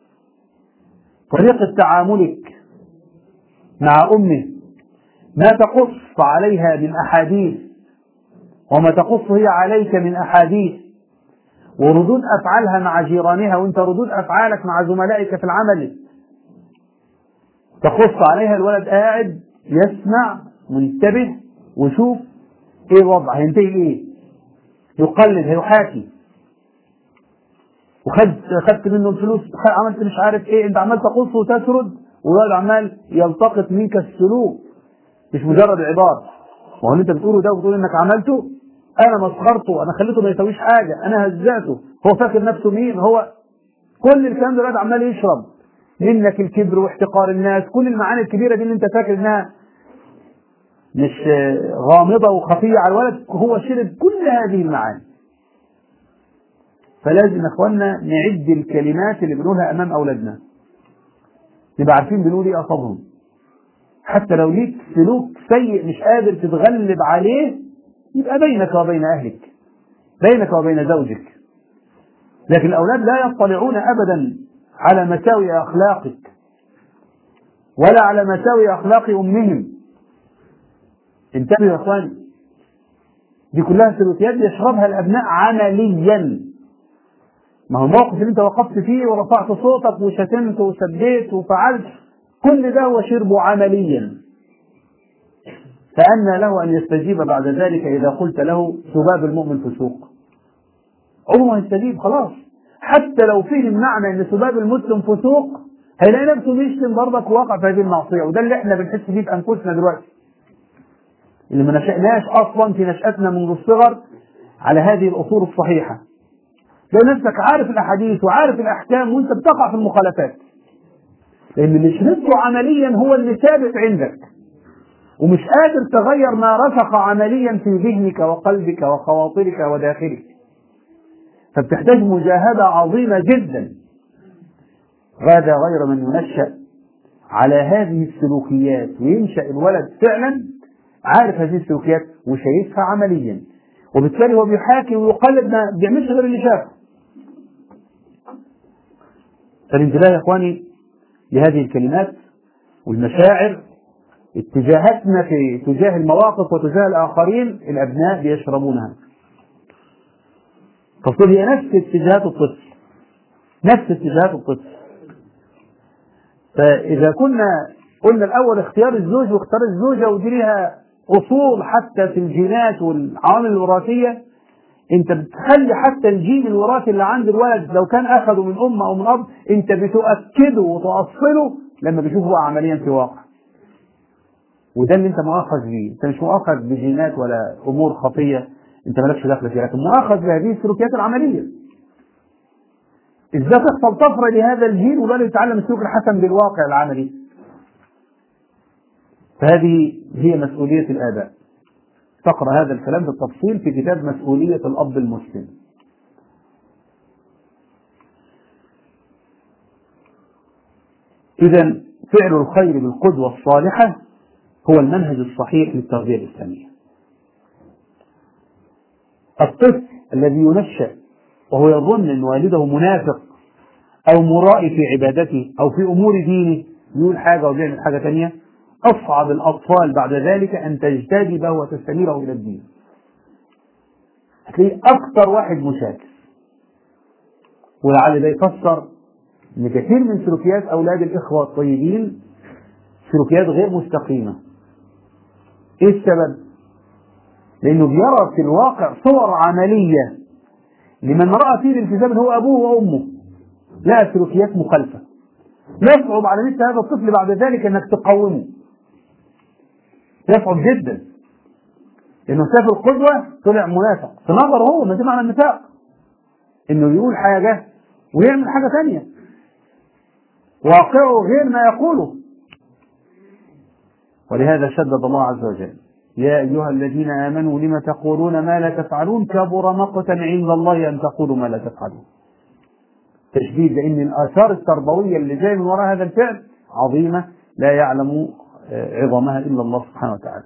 طريقة تعاملك مع أمه ما تقص عليها من أحاديث وما تقص هي عليك من أحاديث وردود أفعالها مع جيرانها وأنت ردود أفعالك مع زملائك في العمل تقص عليها الولد قاعد يسمع منتبه وشوف ايه الوضع هينتهي ايه يقلد هيحاكي وخدت خدت منه الفلوس عملت مش عارف ايه انت عمال تقص وتسرد والولد عمال يلتقط منك السلوك مش مجرد عبارة ما هو اللي انت بتقوله ده وبتقول انك عملته انا مسخرته انا خليته ما يسويش حاجه انا هزأته هو فاكر نفسه مين هو كل الكلام ده الولد عمال يشرب منك الكبر واحتقار الناس كل المعاني الكبيره دي اللي انت فاكر انها مش غامضه وخفيه على الولد هو شرب كل هذه المعاني فلازم يا اخوانا نعد الكلمات اللي بنقولها امام اولادنا نبقى عارفين بنقول ايه قصادهم حتى لو ليك سلوك سيء مش قادر تتغلب عليه يبقى بينك وبين اهلك بينك وبين زوجك لكن الأولاد لا يطلعون أبدا على مساوئ أخلاقك ولا على مساوئ أخلاق أمهم انتبهوا يا اخوان دي كلها سلوكيات يشربها الابناء عمليا ما هو الموقف اللي انت وقفت فيه ورفعت صوتك وشتمت وسبيت وفعلت كل ده هو شربه عمليا فأنى له أن يستجيب بعد ذلك إذا قلت له سباب المؤمن فسوق عمره ما يستجيب خلاص حتى لو فهم معنى أن سباب المسلم فسوق هيلاقي نفسه بيشتم برضك وواقع في هذه المعصية وده اللي احنا بنحس فيه في أنفسنا دلوقتي اللي ما نشأناش أصلا في نشأتنا منذ الصغر على هذه الأصول الصحيحة لو نفسك عارف الأحاديث وعارف الأحكام وأنت بتقع في المخالفات لأن اللي شربته عمليا هو اللي ثابت عندك ومش قادر تغير ما رسخ عمليا في ذهنك وقلبك وخواطرك وداخلك فبتحتاج مجاهدة عظيمة جدا هذا غير من ينشأ على هذه السلوكيات وينشأ الولد فعلا عارف هذه السلوكيات وشايفها عمليا وبالتالي هو بيحاكي ويقلد ما بيعملش غير اللي شافه فالانتباه يا اخواني لهذه الكلمات والمشاعر اتجاهاتنا في تجاه المواقف وتجاه الاخرين الابناء بيشربونها تصل هي نفس اتجاهات الطفل نفس اتجاهات الطفل فاذا كنا قلنا الاول اختيار الزوج واختيار الزوجه ودي ليها اصول حتى في الجينات والعوامل الوراثيه انت بتخلي حتى الجين الوراثي اللي عند الولد لو كان اخذه من ام او من اب انت بتؤكده وتؤصله لما بيشوفه عمليا في واقع وده اللي انت مؤاخذ بيه انت مش مؤاخذ بجينات ولا امور خفيه انت مالكش دخل فيها لكن مؤاخذ بهذه السلوكيات العمليه ازاي تحصل طفره لهذا الجين وبدا يتعلم السلوك الحسن بالواقع العملي فهذه هي مسؤوليه الاباء تقرا هذا الكلام بالتفصيل في كتاب مسؤوليه الاب المسلم اذا فعل الخير بالقدوه الصالحه هو المنهج الصحيح للتربيه الاسلاميه الطفل الذي ينشأ وهو يظن ان والده منافق او مرائي في عبادته او في امور دينه يقول حاجه وبيعمل حاجه ثانيه اصعب الاطفال بعد ذلك ان تجتذبه وتستميره الى الدين هتلاقيه اكثر واحد مشاكس ولعل ده يفسر ان كثير من سلوكيات اولاد الاخوه الطيبين سلوكيات غير مستقيمه ايه السبب لانه بيرى في الواقع صور عمليه لمن راى فيه الالتزام هو ابوه وامه لا سلوكيات مخالفه يصعب على مثل هذا الطفل بعد ذلك انك تقومه يصعب جدا لانه شاف القدوه طلع منافق في نظره هو ما ده معنى النفاق انه يقول حاجه ويعمل حاجه ثانيه واقعه غير ما يقوله ولهذا شدد الله عز وجل يا أيها الذين آمنوا لم تقولون ما لا تفعلون كبر مقتا عند الله أن تقولوا ما لا تفعلون تشديد لأن الآثار التربوية اللي جاية من وراء هذا الفعل عظيمة لا يعلم عظمها إلا الله سبحانه وتعالى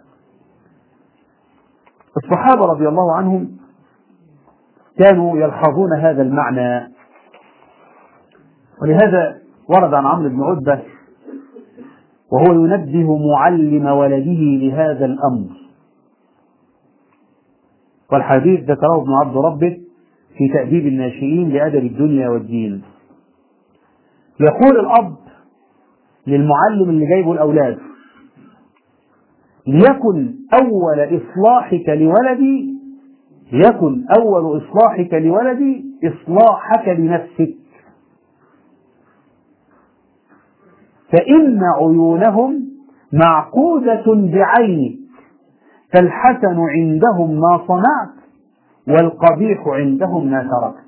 الصحابة رضي الله عنهم كانوا يلحظون هذا المعنى ولهذا ورد عن عمرو بن عتبة وهو ينبه معلم ولده لهذا الأمر والحديث ذكره ابن عبد ربه في تأديب الناشئين لأدب الدنيا والدين يقول الأب للمعلم اللي جايبه الأولاد ليكن أول إصلاحك لولدي يكن أول إصلاحك لولدي إصلاحك لنفسك فإن عيونهم معقودة بعينك فالحسن عندهم ما صنعت والقبيح عندهم ما تركت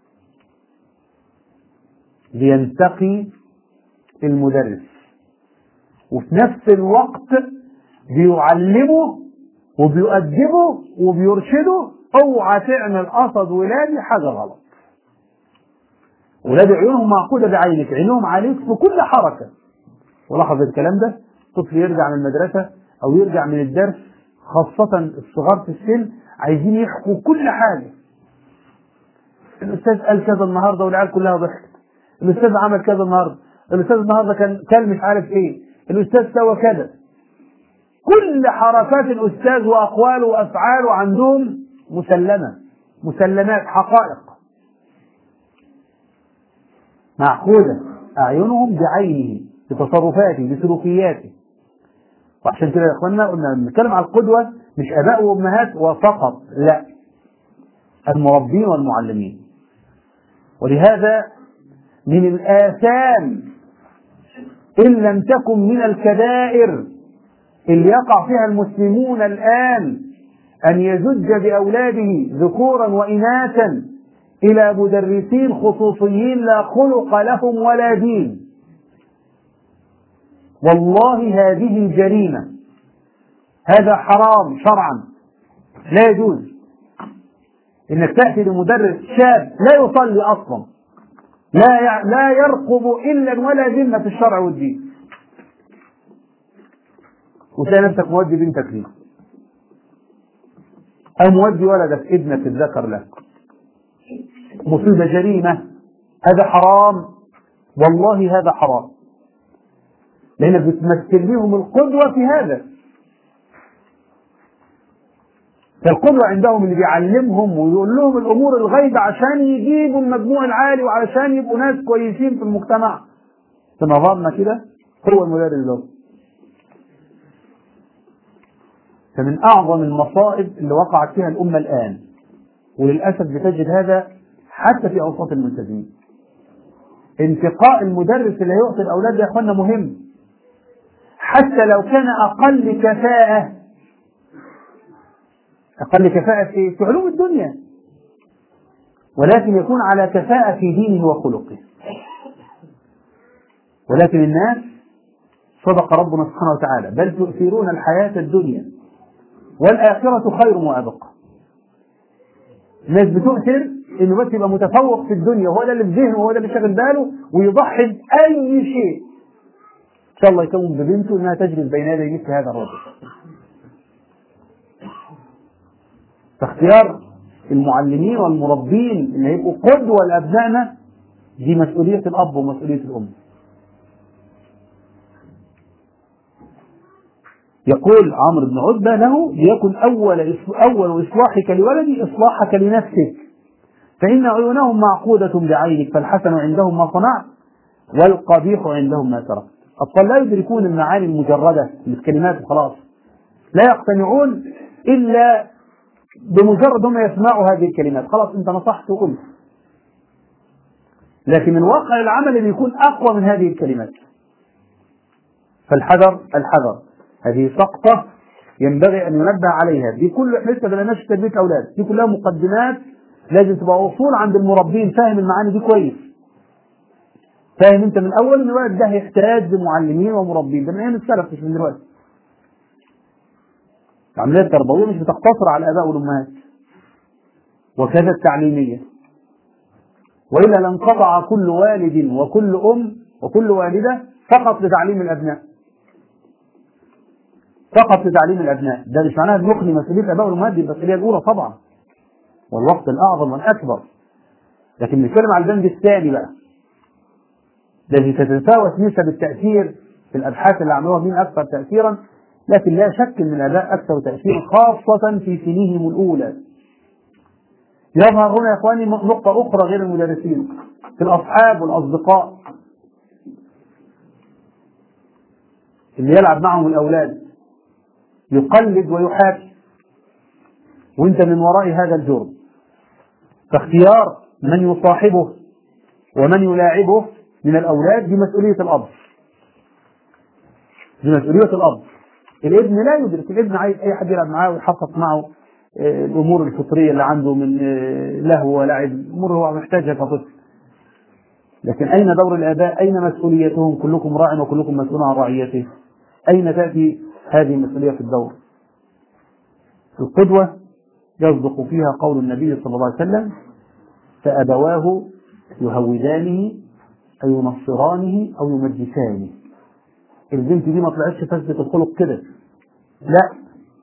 بينتقي المدرس وفي نفس الوقت بيعلمه وبيؤدبه وبيرشده اوعى تعمل قصد ولادي حاجه غلط ولاد عيونهم معقوده بعينك عينهم عليك في كل حركه ولاحظ الكلام ده طفل يرجع من المدرسه او يرجع من الدرس خاصة الصغار في السن عايزين يحكوا كل حاجة الاستاذ قال كذا النهارده والعيال كلها ضحكت الاستاذ عمل كذا النهارده الاستاذ النهارده كان كان مش عارف ايه الاستاذ سوى كذا كل حركات الاستاذ واقواله وافعاله عندهم مسلمه مسلمات حقائق معقوده اعينهم بعينه بتصرفاته بسلوكياته وعشان كده يا اخوانا قلنا بنتكلم على القدوه مش اباء وامهات وفقط لا المربين والمعلمين ولهذا من الآثام إن لم تكن من الكبائر اللي يقع فيها المسلمون الآن أن يزج بأولاده ذكورا وإناثا إلى مدرسين خصوصيين لا خلق لهم ولا دين والله هذه جريمة هذا حرام شرعا لا يجوز انك تاتي لمدرس شاب لا يصلي اصلا لا ي... لا يرقب الا ولا ذمه في الشرع والدين وتلاقي نفسك مودي بنتك ليه او مودي ولدك ابنك الذكر له مصيبه جريمه هذا حرام والله هذا حرام لانك بتمثل لهم القدوه في هذا فالقدوة عندهم اللي بيعلمهم ويقول لهم الأمور الغيبة عشان يجيبوا المجموع العالي وعشان يبقوا ناس كويسين في المجتمع في نظامنا كده هو المدرس ده فمن أعظم المصائب اللي وقعت فيها الأمة الآن وللأسف بتجد هذا حتى في أوساط الملتزمين انتقاء المدرس اللي هيعطي الأولاد يا إخوانا مهم حتى لو كان أقل كفاءة أقل كفاءة في في علوم الدنيا ولكن يكون على كفاءة في دينه وخلقه ولكن الناس صدق ربنا سبحانه وتعالى بل تؤثرون الحياة الدنيا والآخرة خير وأبقى الناس بتؤثر انه بس يبقى متفوق في الدنيا وهو ده اللي في ذهنه وهو ده اللي شاغل باله ويضحي بأي شيء إن شاء الله يكون ببنته إنها تجلس بين يدي مثل هذا الرجل فاختيار المعلمين والمربين اللي هيبقوا قدوة لأبنائنا دي مسؤولية الأب ومسؤولية الأم يقول عمرو بن عتبة له ليكن أول أول إصلاحك لولدي إصلاحك لنفسك فإن عيونهم معقودة بعينك فالحسن عندهم ما صنعت والقبيح عندهم ما تركت الأطفال لا يدركون المعاني المجردة اللي في كلمات وخلاص لا يقتنعون إلا بمجرد هم يسمعوا هذه الكلمات خلاص أنت نصحت وقلت لكن الواقع العملي بيكون أقوى من هذه الكلمات فالحذر الحذر هذه سقطة ينبغي أن ينبه عليها دي كل لسه بلناش تربية أولاد دي كلها مقدمات لازم تبقى أصول عند المربين فاهم المعاني دي كويس فاهم أنت من أول إن الولد ده يحتاج لمعلمين ومربين ده من أيام السلف مش من دلوقتي العملية التربوية مش بتقتصر على الآباء والأمهات وكذا التعليمية وإلا لانقطع كل والد وكل أم وكل والدة فقط لتعليم الأبناء فقط لتعليم الأبناء ده مش معناها بنقلي مسؤولية الآباء والأمهات دي المسؤولية الأولى طبعا والوقت الأعظم والأكبر لكن نتكلم على البند الثاني بقى الذي تتفاوت نسب التأثير في الأبحاث اللي عملوها مين أكثر تأثيرا لكن لا شك ان الاباء اكثر تاثيرا خاصه في سنيهم الاولى يظهر هنا يا اخواني نقطه اخرى غير المدرسين في الاصحاب والاصدقاء اللي يلعب معهم الاولاد يقلد ويحاكي وانت من وراء هذا الجرم فاختيار من يصاحبه ومن يلاعبه من الاولاد دي مسؤوليه الاب دي مسؤوليه الاب الابن لا يدرك الابن عايز اي حد يلعب معاه ويحقق معه الامور الفطريه اللي عنده من لهو ولعب امور هو محتاجها كطفل لكن اين دور الاباء اين مسؤوليتهم كلكم راع وكلكم مسؤول عن رعيته اين تاتي هذه المسؤوليه في الدور القدوه يصدق فيها قول النبي صلى الله عليه وسلم فابواه يهودانه او ينصرانه او يمجسانه البنت دي ما طلعتش فاسدة الخلق كده لا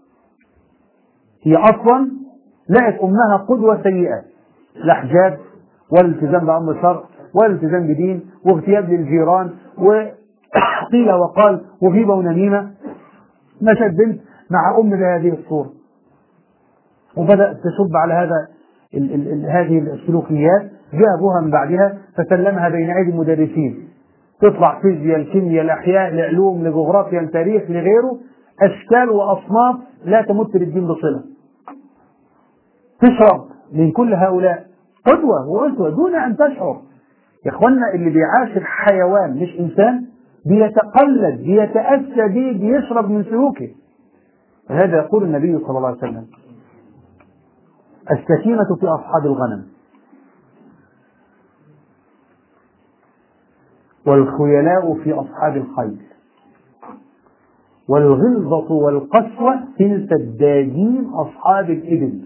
هي اصلا لقت امها قدوه سيئه لا حجاب ولا التزام بأمر شرع ولا التزام بدين واغتياب للجيران وقيل وقال وغيبة ونميمة مشت بنت مع أم بهذه الصورة وبدأت تشب على هذا ال ال ال هذه السلوكيات جاء أبوها من بعدها فسلمها بين أيدي المدرسين تطلع فيزياء الكيمياء الأحياء العلوم لجغرافيا التاريخ لغيره أشكال وأصناف لا تمت للدين بصلة تشرب من كل هؤلاء قدوة وأسوة دون أن تشعر يا إخوانا اللي بيعاشر حيوان مش إنسان بيتقلد بيتأسى به بيشرب من سلوكه هذا يقول النبي صلى الله عليه وسلم السكينة في أصحاب الغنم والخيلاء في أصحاب الخيل والغلظة والقسوة في السدادين أصحاب الإبل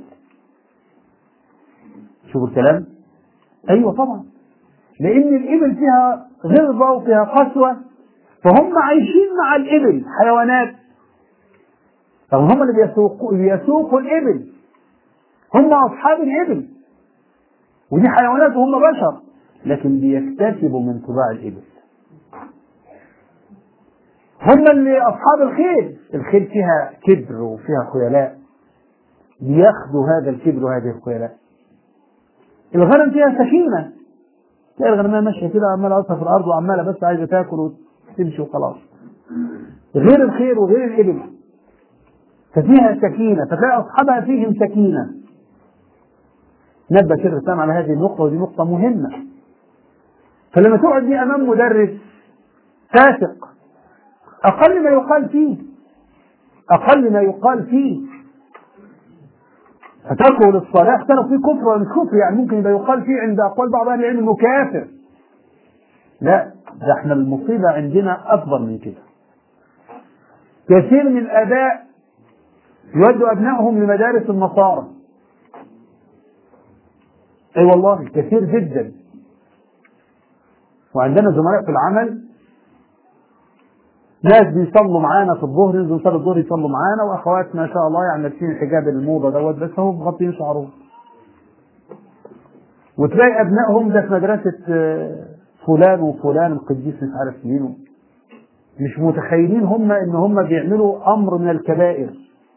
شوفوا الكلام أيوة طبعا لأن الإبل فيها غلظة وفيها قسوة فهم عايشين مع الإبل حيوانات طب هم اللي بيسوقوا بيسوقوا الإبل هم أصحاب الإبل ودي حيوانات وهم بشر لكن بيكتسبوا من طباع الإبل هم اللي أصحاب الخيل الخيل فيها كبر وفيها خيلاء بياخدوا هذا الكبر وهذه الخيلاء الغنم فيها سكينة تلاقي الغنمية ماشية كده عمالة أصها في الأرض وعمالة بس عايزة تاكل وتمشي وخلاص غير الخير وغير الإبل ففيها سكينة فتلاقي أصحابها فيهم سكينة نبه كده الإسلام على هذه النقطة ودي نقطة مهمة فلما تقعد دي أمام مدرس فاسق أقل ما يقال فيه أقل ما يقال فيه فتركه للصلاة اختلف فيه كفر ولا مش كفر يعني ممكن يبقى يقال فيه عند أقوال بعض أهل العلم إنه كافر لا ده احنا المصيبة عندنا أكبر من كده كثير من الآباء يودوا أبنائهم لمدارس النصارى أي أيوة والله كثير جدا وعندنا زملاء في العمل ناس بيصلوا معانا في الظهر ينزلوا يصلوا الظهر يصلوا معانا واخوات ما شاء الله يعني لابسين الحجاب الموضه دوت بس هم مغطين شعرهم وتلاقي ابنائهم ده في مدرسه فلان وفلان القديس مش عارف مين مش متخيلين هم ان هم بيعملوا امر من الكبائر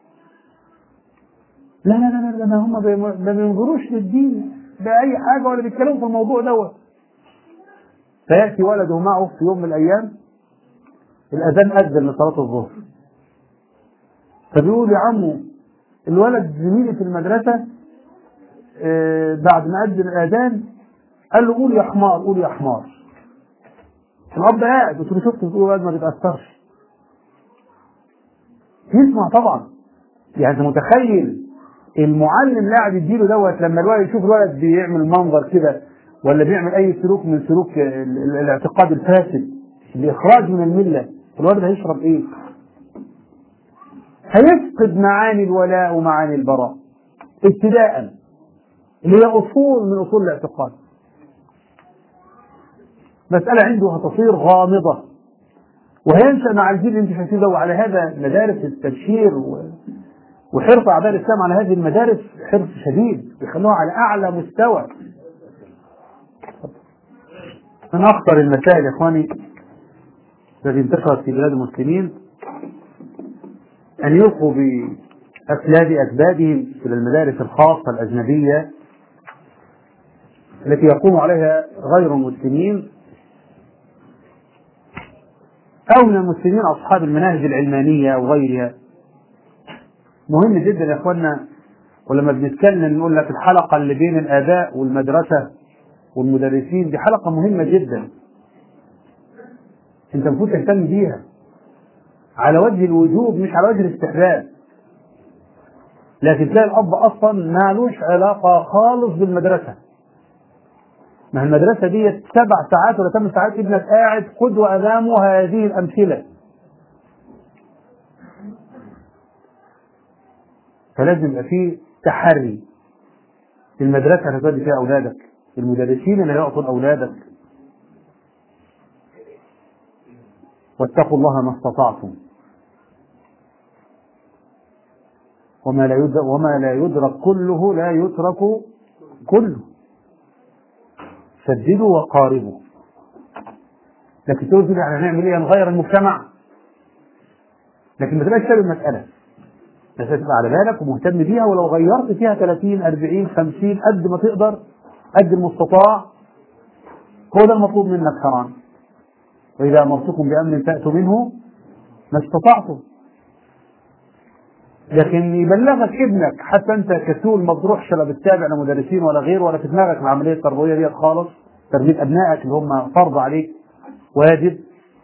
لا لا لا لا ما هم ما بينظروش للدين بأي حاجة ولا بيتكلموا في الموضوع دوت فيأتي ولده معه في يوم من الأيام الأذان أذن لصلاة الظهر فبيقول يا عمو الولد زميلي في المدرسة آه بعد ما أذن الأذان قال له قول يا حمار قول يا حمار الأب قاعد قلت له شفت بتقول ما تتأثرش يسمع طبعا يعني انت متخيل المعلم اللي قاعد يديله دوت لما الولد يشوف الولد بيعمل منظر كده ولا بيعمل اي سلوك من سلوك الاعتقاد الفاسد الاخراج من المله الولد هيشرب ايه؟ هيفقد معاني الولاء ومعاني البراء ابتداء اللي هي اصول من اصول الاعتقاد مسألة عنده هتصير غامضة وهينشأ مع الجيل اللي انت شايفين ده وعلى هذا مدارس التبشير و... وحرص أعداء الإسلام على هذه المدارس حرص شديد يخلوها على أعلى مستوى من أخطر المسائل يا إخواني التي انتشرت في بلاد المسلمين أن يلقوا بأسلاب أكبادهم إلى المدارس الخاصة الأجنبية التي يقوم عليها غير المسلمين أو من المسلمين أصحاب المناهج العلمانية وغيرها مهم جدا يا اخوانا ولما بنتكلم نقول لك الحلقه اللي بين الاباء والمدرسه والمدرسين دي حلقه مهمه جدا انت المفروض تهتم بيها على وجه الوجوب مش على وجه الاستحباب لكن تلاقي الاب اصلا مالوش علاقه خالص بالمدرسه ما المدرسه دي سبع ساعات ولا ثمان ساعات ابنك قاعد قدوه امامه هذه الامثله فلازم يبقى فيه تحري في المدرسة اللي هتودي فيها أولادك المدرسين اللي هيعطوا أولادك واتقوا الله ما استطعتم وما لا يدرك وما لا يدرك كله لا يترك كله سددوا وقاربوا لكن تقول كده احنا هنعمل ايه نغير المجتمع لكن ما تبقاش سبب المساله بس تبقى على بالك ومهتم بيها ولو غيرت فيها 30 40 50 قد ما تقدر قد المستطاع هو ده المطلوب منك شرعا واذا امرتكم بامر فاتوا منه ما استطعتم لكن يبلغك ابنك حتى انت كسول ما تروحش لا بتتابع لا مدرسين ولا غير ولا في دماغك العمليه التربويه ديت خالص تربيه ابنائك اللي هم فرض عليك واجب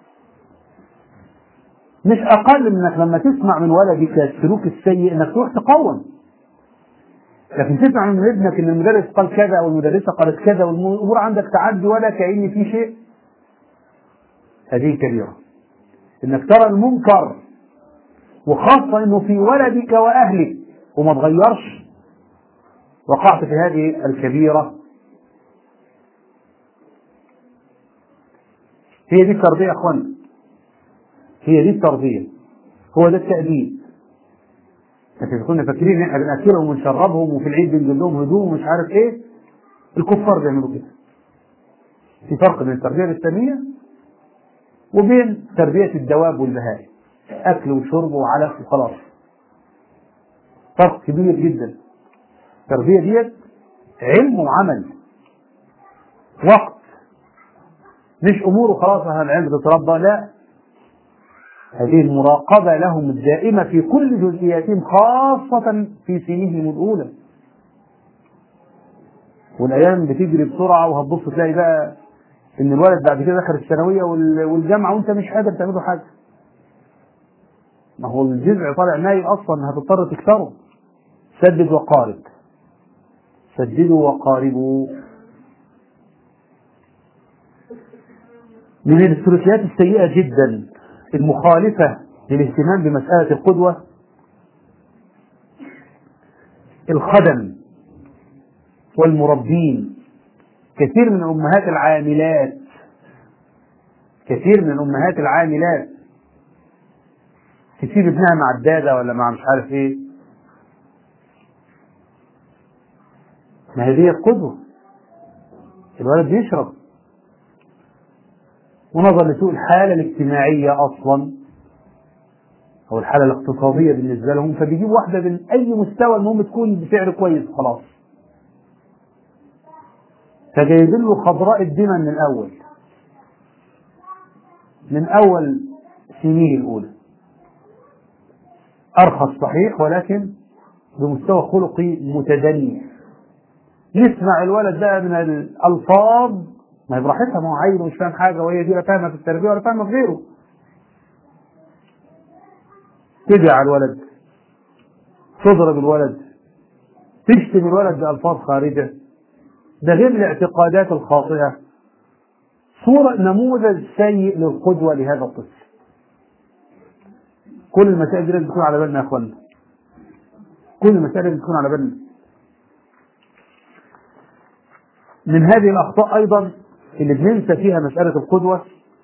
مش اقل من انك لما تسمع من ولدك السلوك السيء انك تروح تقوم لكن تسمع من ابنك ان المدرس قال كذا او المدرسه قالت كذا والامور عندك تعدي ولا كأن في شيء هذه كبيره انك ترى المنكر وخاصة انه في ولدك واهلك وما تغيرش وقعت في هذه الكبيرة هي دي التربية يا اخوانا هي دي التربية هو ده التأديب لكن كنا فاكرين ان احنا بناكلهم ونشربهم وفي العيد بنجيب لهم هدوم ومش عارف ايه الكفار بيعملوا كده في فرق بين التربية الإسلامية وبين تربية الدواب والبهائم أكل وشرب وعلف وخلاص فرق كبير جدا التربية ديت علم وعمل وقت مش أمور وخلاص أهل العلم تتربى لا هذه المراقبة لهم الدائمة في كل جزئياتهم خاصة في سنينهم الأولى والأيام بتجري بسرعة وهتبص تلاقي بقى إن الولد بعد كده دخل الثانوية والجامعة وأنت مش قادر تعمله حاجة ما هو الجذع طالع ناي اصلا هتضطر تكسره سدد وقارب سددوا وقاربوا من السلوكيات السيئة جدا المخالفة للاهتمام بمسألة القدوة الخدم والمربين كثير من الأمهات العاملات كثير من الأمهات العاملات تسيب ابنها مع الدادة ولا مع مش عارف ايه ما هي دي القدوة الولد بيشرب ونظرا لسوء الحالة الاجتماعية أصلا أو الحالة الاقتصادية بالنسبة لهم فبيجيب واحدة من أي مستوى المهم تكون بسعر كويس خلاص فجايبين له خضراء الدمى من الأول من أول سنيه الأولى أرخص صحيح ولكن بمستوى خلقي متدني يسمع الولد بقى من الألفاظ ما هي براحتها ما هو عيل ومش فاهم حاجة وهي دي لا فاهمة في التربية ولا فاهمة في غيره تدعي على الولد تضرب الولد تشتم الولد بألفاظ خارجة ده غير الاعتقادات الخاطئة صورة نموذج سيء للقدوة لهذا الطفل كل المسائل دي لازم تكون على بالنا يا اخوانا كل المسائل لازم تكون على بالنا من هذه الاخطاء ايضا اللي بننسى فيها مساله القدوه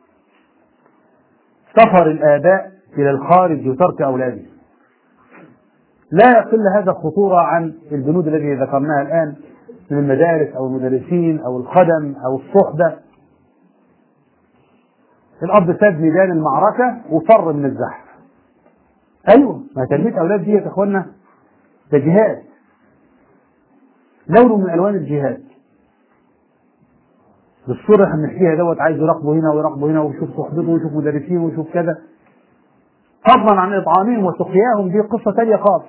سفر الاباء الى الخارج وترك اولاده لا يقل هذا خطوره عن البنود التي ذكرناها الان من المدارس او المدرسين او الخدم او الصحبه الاب ساب ميدان المعركه وفر من الزحف ايوه ما تربيه اولاد دي يا اخوانا ده جهاد لون من الوان الجهاد بالصوره اللي احنا بنحكيها دوت عايز يراقبه هنا ويراقبه هنا ويشوف صحبته ويشوف مدرسين ويشوف كذا فضلا عن اطعامهم وسقياهم دي قصه ثانيه خالص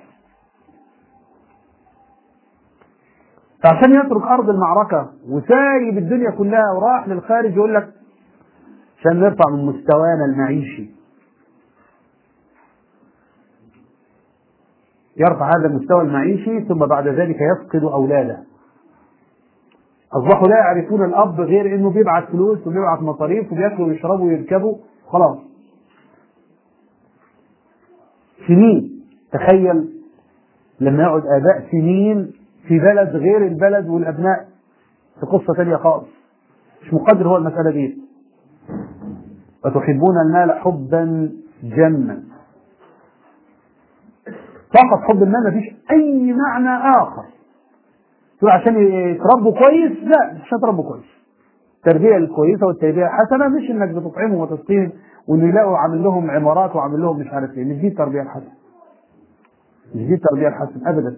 فعشان يترك ارض المعركه وسايب الدنيا كلها وراح للخارج يقول لك عشان نرفع من مستوانا المعيشي يرفع هذا المستوى المعيشي ثم بعد ذلك يفقد اولاده اصبحوا لا يعرفون الاب غير انه بيبعت فلوس وبيبعت مصاريف وبياكلوا ويشربوا ويركبوا خلاص سنين تخيل لما يقعد اباء سنين في بلد غير البلد والابناء في قصه ثانيه خالص مش مقدر هو المساله دي وتحبون المال حبا جما فقط حب المال مفيش اي معنى اخر تقول عشان يتربوا كويس لا مش هيتربوا كويس التربيه الكويسه والتربيه الحسنه مش انك بتطعمهم وتسقيهم وان يلاقوا عامل لهم عمارات وعامل لهم مش عارف ايه مش دي التربيه الحسنه مش دي التربيه الحسنه ابدا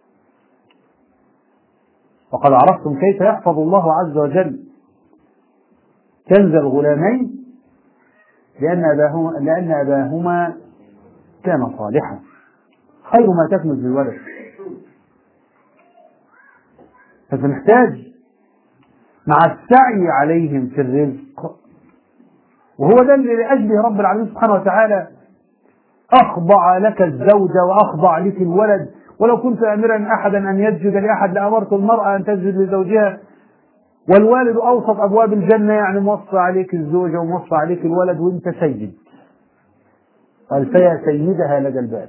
وقد عرفتم كيف يحفظ الله عز وجل كنز الغلامين لأن أباهما لأن أباهما كان صالحا خير ما تكنز للولد فسنحتاج مع السعي عليهم في الرزق وهو ده اللي لأجله رب العالمين سبحانه وتعالى أخضع لك الزوجة وأخضع لك الولد ولو كنت أمرا أحدا أن يسجد لأحد لأمرت المرأة أن تسجد لزوجها والوالد أوسط أبواب الجنة يعني موصى عليك الزوجة وموصى عليك الولد وأنت سيد قال فيا سيدها لدى الباب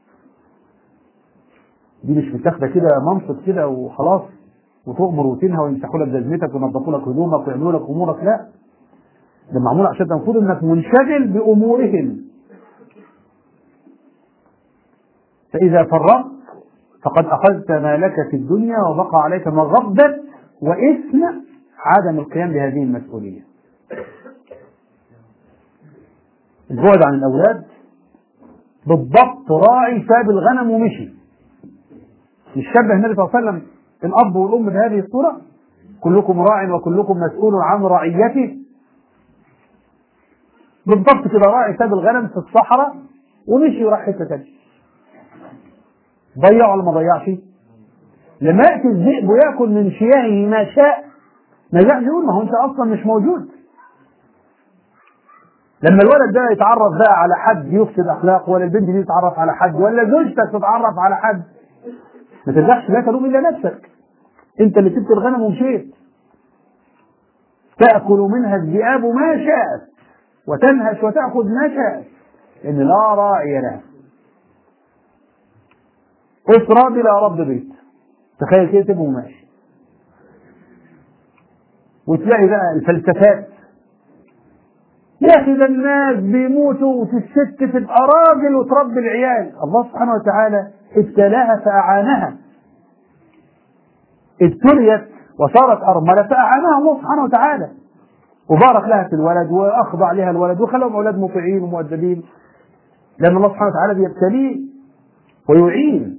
دي مش متاخده كده منصب كده وخلاص وتؤمر وتنهى ويمسحوا لك جزمتك وينظفوا لك هدومك ويعملوا لك امورك لا ده معمول عشان المفروض انك منشغل بامورهم فاذا فرطت فقد اخذت ما لك في الدنيا وبقى عليك مغبه واثم عدم القيام بهذه المسؤوليه البعد عن الاولاد بالضبط راعي ساب الغنم ومشي مش شبه النبي صلى الله عليه وسلم الاب والام بهذه الصوره كلكم راع وكلكم مسؤول عن رعيته بالضبط كده راعي ساب الغنم في الصحراء ومشي وراح حته ثانيه ضيع ولا ما ضيعش؟ لما ياتي الذئب وياكل من شياهه ما شاء ما يرجعش يقول ما هو انت اصلا مش موجود لما الولد ده يتعرف بقى على حد يفسد اخلاقه ولا البنت دي تتعرف على حد ولا زوجتك تتعرف على حد ما ترجعش لا تلوم الا نفسك انت اللي سبت الغنم ومشيت تاكل منها الذئاب ما شاءت وتنهش وتاخذ ما شاءت لان لا راعي لها اسره بلا رب بيت تخيل كده تبقى ماشي وتلاقي بقى الفلسفات يا اخي ده الناس بيموتوا وفي الست تبقى راجل وتربي العيال الله سبحانه وتعالى ابتلاها فاعانها ابتليت وصارت ارمله فاعانها الله سبحانه وتعالى وبارك لها في الولد واخضع لها الولد وخلهم اولاد مطيعين ومؤدبين لان الله سبحانه وتعالى بيبتليه ويعين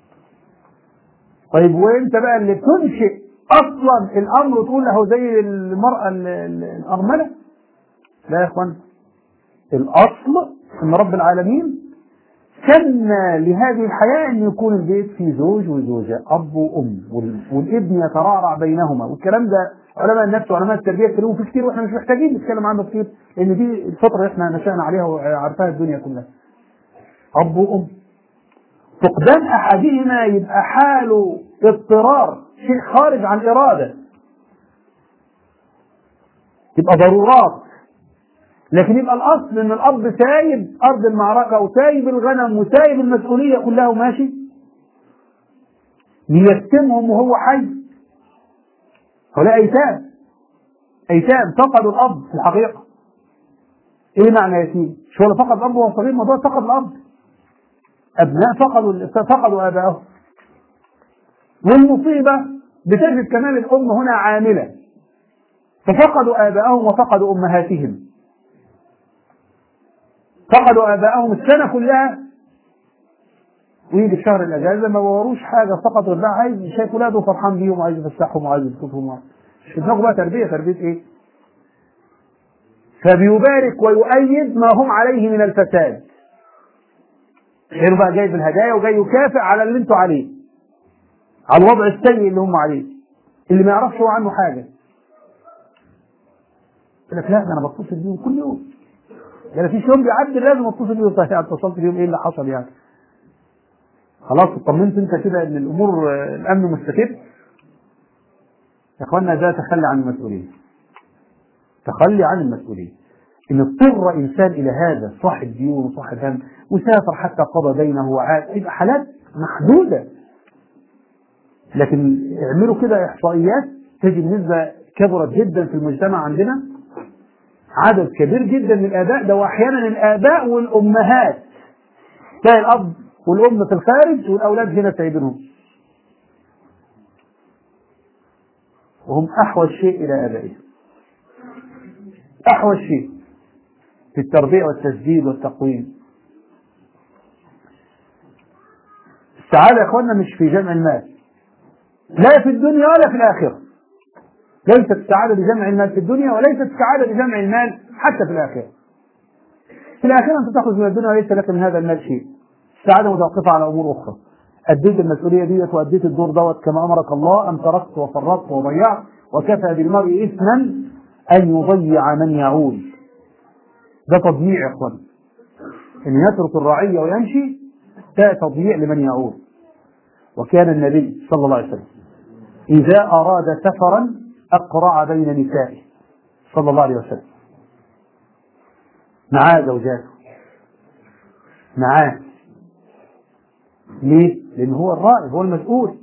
طيب وانت بقى اللي تنشئ اصلا الامر وتقول له زي المراه الارمله لا يا اخوان الاصل ان رب العالمين سن لهذه الحياه ان يكون البيت فيه زوج وزوجه اب وام والابن يترعرع بينهما والكلام ده علماء النفس وعلماء التربيه اتكلموا فيه كتير واحنا مش محتاجين نتكلم عنه كتير لان دي الفتره اللي احنا نشأنا عليها وعرفها الدنيا كلها اب وام فقدان احدهما يبقى حاله اضطرار شيء خارج عن اراده تبقى ضرورات لكن يبقى الاصل ان الاب سايب ارض المعركه وسايب الغنم وسايب المسؤوليه كلها وماشي ييتمهم وهو حي هؤلاء ايتام ايتام فقدوا الاب في الحقيقه ايه معنى يتيم؟ مش هو اللي فقد الاب وهو صغير ما هو فقد الاب ابناء فقدوا فقدوا ابائهم والمصيبه بتجد كمان الام هنا عامله ففقدوا ابائهم وفقدوا امهاتهم فقدوا ابائهم السنه كلها ويجي شهر الاجازه ما وروش حاجه فقط غير عايز شايف ولاده فرحان بيهم وعايز يفسحهم وعايز يبسطهم مش في دماغه بقى تربيه تربيه ايه؟ فبيبارك ويؤيد ما هم عليه من الفساد غير بقى جايب الهدايا وجاي يكافئ على اللي انتوا عليه على الوضع السيء اللي هم عليه اللي ما يعرفش هو عنه حاجه يقول لك لا ده انا بتصل بيهم كل يوم ده انا فيش يوم بيعدي لازم اتصل بيهم صحيح اتصلت بيهم ايه اللي حصل يعني خلاص اطمنت انت كده ان الامور الامن مستتب يا اخوانا ده تخلي عن المسؤوليه تخلي عن المسؤوليه ان اضطر انسان الى هذا صاحب ديون وصاحب هم وسافر حتى قضى دينه وعاد يبقى حالات محدوده لكن اعملوا كده احصائيات تجد نسبه كبرت جدا في المجتمع عندنا عدد كبير جدا من الاباء ده واحيانا الاباء والامهات تلاقي الاب والام في الخارج والاولاد هنا سايبينهم وهم احوج شيء الى ابائهم أحوج شيء في التربية والتسديد والتقويم السعادة يا اخوانا مش في جمع المال لا في الدنيا ولا في الآخرة ليست السعادة بجمع المال في الدنيا وليست السعادة بجمع المال حتى في الآخرة في الآخرة أنت تخرج من الدنيا وليس لك من هذا المال شيء السعادة متوقفة على أمور أخرى أديت المسؤولية ديت وأديت الدور دوت كما أمرك الله أم تركت وفرطت وضيعت وكفى بالمرء إثما أن يضيع من يعود ده تضييع يا إخوان أن يترك الرعية ويمشي ده تضييع لمن يعود وكان النبي صلى الله عليه وسلم إذا أراد سفرا أقرع بين نسائه صلى الله عليه وسلم معاه زوجاته معاه ليه؟ لأن هو الرائد هو المسؤول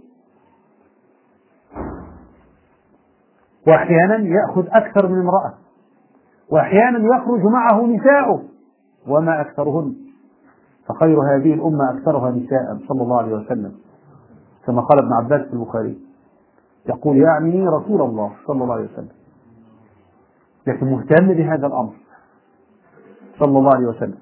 وأحيانا يأخذ أكثر من امرأة وأحيانا يخرج معه نساؤه وما أكثرهن فخير هذه الأمة أكثرها نساء صلى الله عليه وسلم كما قال ابن عباس في البخاري يقول يعني رسول الله صلى الله عليه وسلم لكن مهتم بهذا الأمر صلى الله عليه وسلم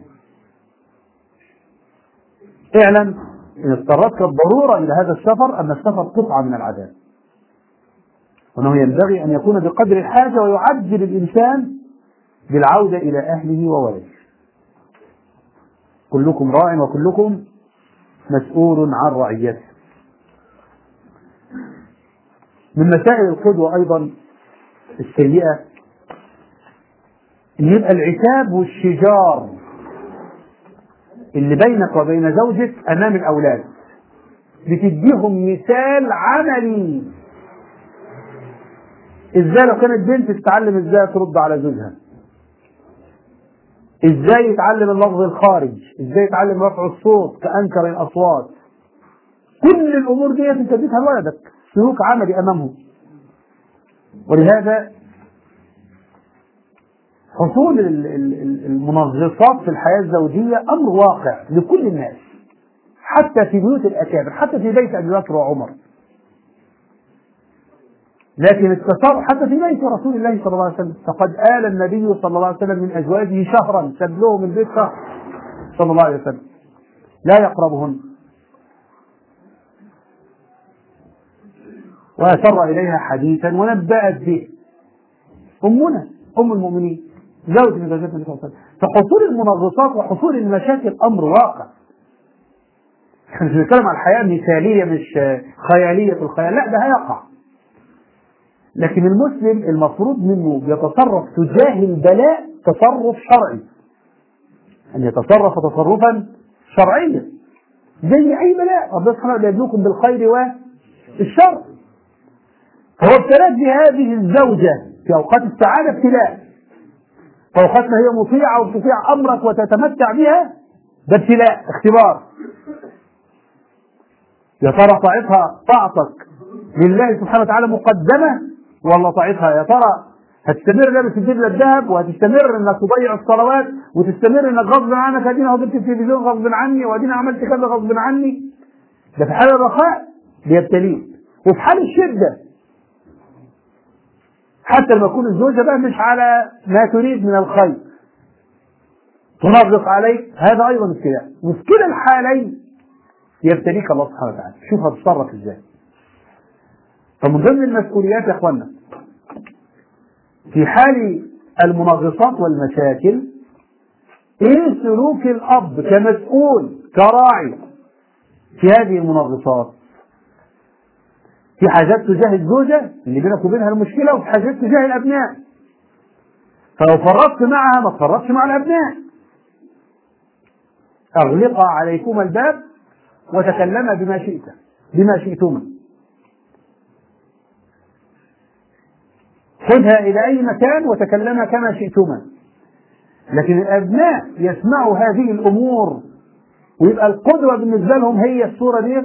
اعلم إن اضطرتك الضرورة إلى هذا السفر أن السفر قطعة من العذاب وأنه ينبغي أن يكون بقدر الحاجة ويعجل الإنسان بالعودة إلى أهله وولده كلكم راع وكلكم مسؤول عن رعيته من مسائل القدوة أيضا السيئة أن يبقى العتاب والشجار اللي بينك وبين زوجك أمام الأولاد بتديهم مثال عملي ازاي لو كانت بنت تتعلم ازاي ترد على زوجها ازاي يتعلم اللفظ الخارج ازاي يتعلم رفع الصوت كأنكر الأصوات كل الأمور دي انت اديتها لولدك سلوك عملي أمامهم ولهذا حصول المنغصات في الحياة الزوجية أمر واقع لكل الناس حتى في بيوت الأكابر حتى في بيت أبي بكر وعمر لكن التصرف حتى في بيت رسول الله صلى الله عليه وسلم فقد آل النبي صلى الله عليه وسلم من أزواجه شهرا ساب لهم البيت شهر صلى الله عليه وسلم لا يقربهن وأسر إليها حديثا ونبأت به أمنا أم المؤمنين زوج من زوجات النبي صلى الله عليه وسلم فحصول المنغصات وحصول المشاكل أمر واقع احنا مش بنتكلم عن الحياة مثالية مش خيالية في الخيال لا ده هيقع لكن المسلم المفروض منه يتصرف تجاه البلاء تصرف شرعي أن يتصرف تصرفا شرعيا زي أي بلاء ربنا سبحانه وتعالى يبلوكم بالخير والشر فهو ابتلاك بهذه الزوجة في أوقات السعادة ابتلاء في أوقات ما هي مطيعة وتطيع أمرك وتتمتع بها ده ابتلاء اختبار يا ترى طاعتها طاعتك لله سبحانه وتعالى مقدمة ولا طاعتها يا ترى هتستمر لابس الدبلة الذهب وهتستمر انك تضيع الصلوات وتستمر انك غصب عنك ادينا هو جبت التلفزيون غصب عني وادينا عملت كذا غصب عني ده في حال الرخاء بيبتليك وفي حال الشدة حتى لما تكون الزوجة بقى مش على ما تريد من الخير تنغص عليك هذا ايضا ابتلاء وفي كلا الحالين يبتليك الله سبحانه وتعالى شوف هتتصرف ازاي فمن ضمن المسؤوليات يا اخوانا في حال المنغصات والمشاكل ايه سلوك الاب كمسؤول كراعي في هذه المنغصات في حاجات تجاه الزوجة اللي بينك وبينها المشكلة وفي حاجات تجاه الأبناء فلو فرطت معها ما تفرطش مع الأبناء أغلقا عليكما الباب وتكلما بما شئت بما شئتما خذها إلى أي مكان وتكلما كما شئتما لكن الأبناء يسمعوا هذه الأمور ويبقى القدوة بالنسبة لهم هي الصورة دي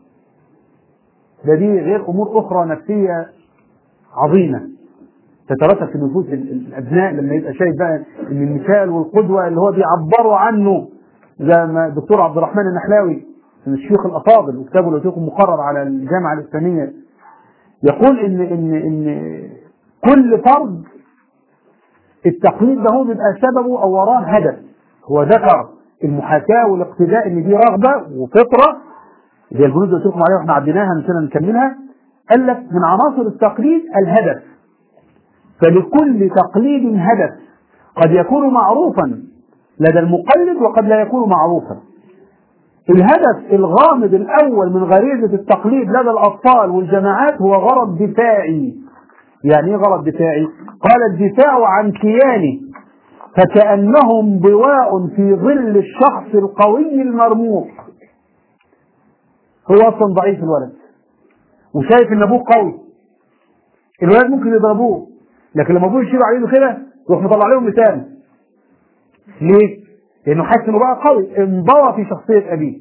ده دي غير أمور أخرى نفسية عظيمة تترسخ في نفوس الأبناء لما يبقى شايف بقى إن المثال والقدوة اللي هو بيعبروا عنه زي ما الدكتور عبد الرحمن النحلاوي من الشيوخ الأفاضل وكتابه اللي لكم مقرر على الجامعة الإسلامية يقول إن إن إن كل فرد التقليد ده هو بيبقى سببه او وراه هدف هو ذكر المحاكاه والاقتداء ان دي رغبه وفطره زي البنود اللي قلت لكم عليها واحنا عديناها نسينا نكملها قال لك من عناصر التقليد الهدف فلكل تقليد هدف قد يكون معروفا لدى المقلد وقد لا يكون معروفا الهدف الغامض الاول من غريزه التقليد لدى الاطفال والجماعات هو غرض دفاعي يعني ايه غرض دفاعي قال الدفاع عن كيانه فكانه انضواء في ظل الشخص القوي المرموق هو اصلا ضعيف الولد وشايف ان ابوه قوي الولاد ممكن يضربوه لكن لما ابوه يشيل عليه كده يروح مطلع عليهم لسان ليه؟ لانه حاسس انه بقى قوي انضوى في شخصيه ابيه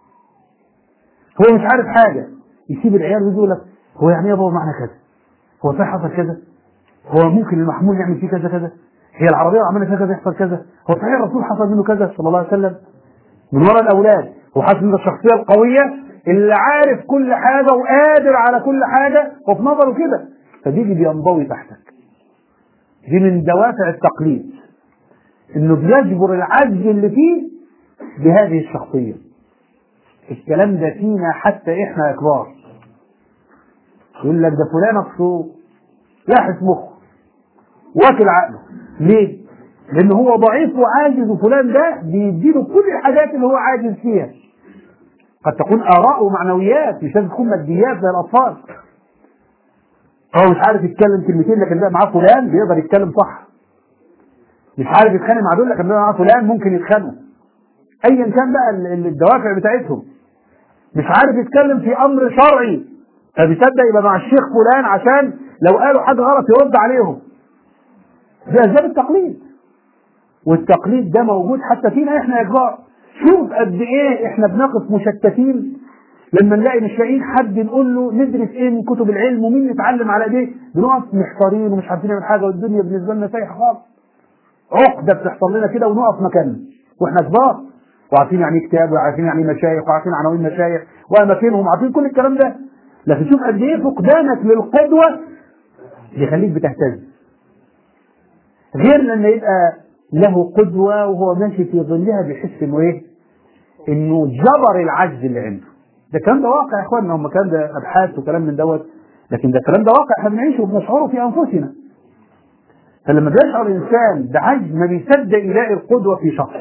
هو مش عارف حاجه يسيب العيال ويجي يقول لك هو يعني ايه يا بابا معنى كذا؟ هو صحيح حصل كذا؟ هو ممكن المحمول يعمل فيه كذا كذا؟ هي العربيه لو عملت فيها كذا يحصل كذا؟ هو صحيح الرسول حصل منه كذا صلى الله عليه وسلم؟ من ورا الاولاد هو حاسس ان الشخصيه القويه اللي عارف كل حاجه وقادر على كل حاجه وفي نظره كده فبيجي بينضوي تحتك دي من دوافع التقليد انه بيجبر العجز اللي فيه بهذه الشخصيه الكلام ده فينا حتى احنا يا كبار يقول لك ده فلان اصله لاحس مخه واكل عقله ليه؟ لان هو ضعيف وعاجز وفلان ده بيديله كل الحاجات اللي هو عاجز فيها قد تكون اراء ومعنويات مش لازم تكون ماديات زي الاطفال هو مش عارف يتكلم كلمتين لكن بقى معاه فلان بيقدر يتكلم صح مش عارف يتخانق مع دول لكن بقى معاه فلان ممكن يتخانقوا ايا كان بقى الدوافع بتاعتهم مش عارف يتكلم في امر شرعي فبيصدق يبقى مع الشيخ فلان عشان لو قالوا حاجه غلط يرد عليهم دي اسباب التقليد والتقليد ده موجود حتى فينا احنا يا كبار شوف قد ايه احنا بنقف مشتتين لما نلاقي مش لاقيين حد نقول له ندرس ايه من كتب العلم ومين نتعلم على ايديه بنقف محتارين ومش عارفين نعمل حاجه والدنيا بالنسبه لنا سايحه خالص عقده بتحصل لنا كده ونقف مكاننا واحنا كبار وعارفين يعني ايه كتاب وعارفين يعني ايه مشايخ وعارفين عناوين مشايخ واماكنهم وعارفين كل الكلام ده لكن شوف قد ايه فقدانك للقدوه بيخليك بتهتز غير لما يبقى له قدوه وهو ماشي في ظلها بيحس انه ايه؟ انه جبر العجز اللي عنده ده الكلام ده واقع يا اخوانا هم كلام ده ابحاث وكلام من دوت لكن ده الكلام ده واقع احنا بنعيشه وبنشعره في انفسنا فلما بيشعر الانسان بعجز ما بيصدق يلاقي القدوه في شخص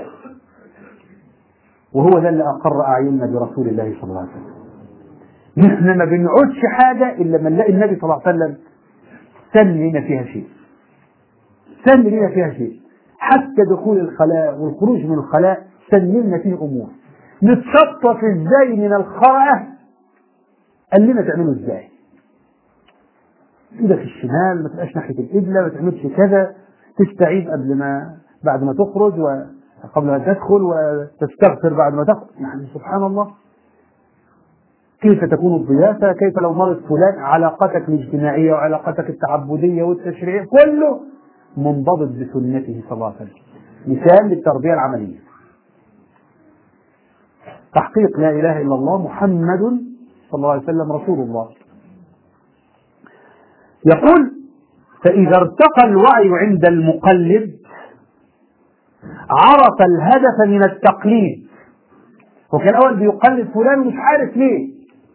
وهو ده اللي اقر اعيننا برسول الله صلى الله عليه وسلم نحن ما بنعودش حاجه الا لما نلاقي النبي صلى الله عليه وسلم سن لنا فيها شيء سن لنا فيها شيء حتى دخول الخلاء والخروج من الخلاء سن لنا فيه امور نتشطف ازاي من الخرعه قال لنا تعملوا ازاي ايدك الشمال ما تبقاش ناحيه القبله ما تعملش كذا تستعيد قبل ما بعد ما تخرج وقبل ما تدخل وتستغفر بعد ما تخرج يعني سبحان الله كيف تكون الضيافه كيف لو مرض فلان علاقتك الاجتماعيه وعلاقتك التعبديه والتشريعيه كله منضبط بسنته صلى الله عليه وسلم مثال للتربيه العمليه تحقيق لا اله الا الله محمد صلى الله عليه وسلم رسول الله يقول فإذا ارتقى الوعي عند المقلد عرف الهدف من التقليد هو كان الأول بيقلد فلان مش عارف ليه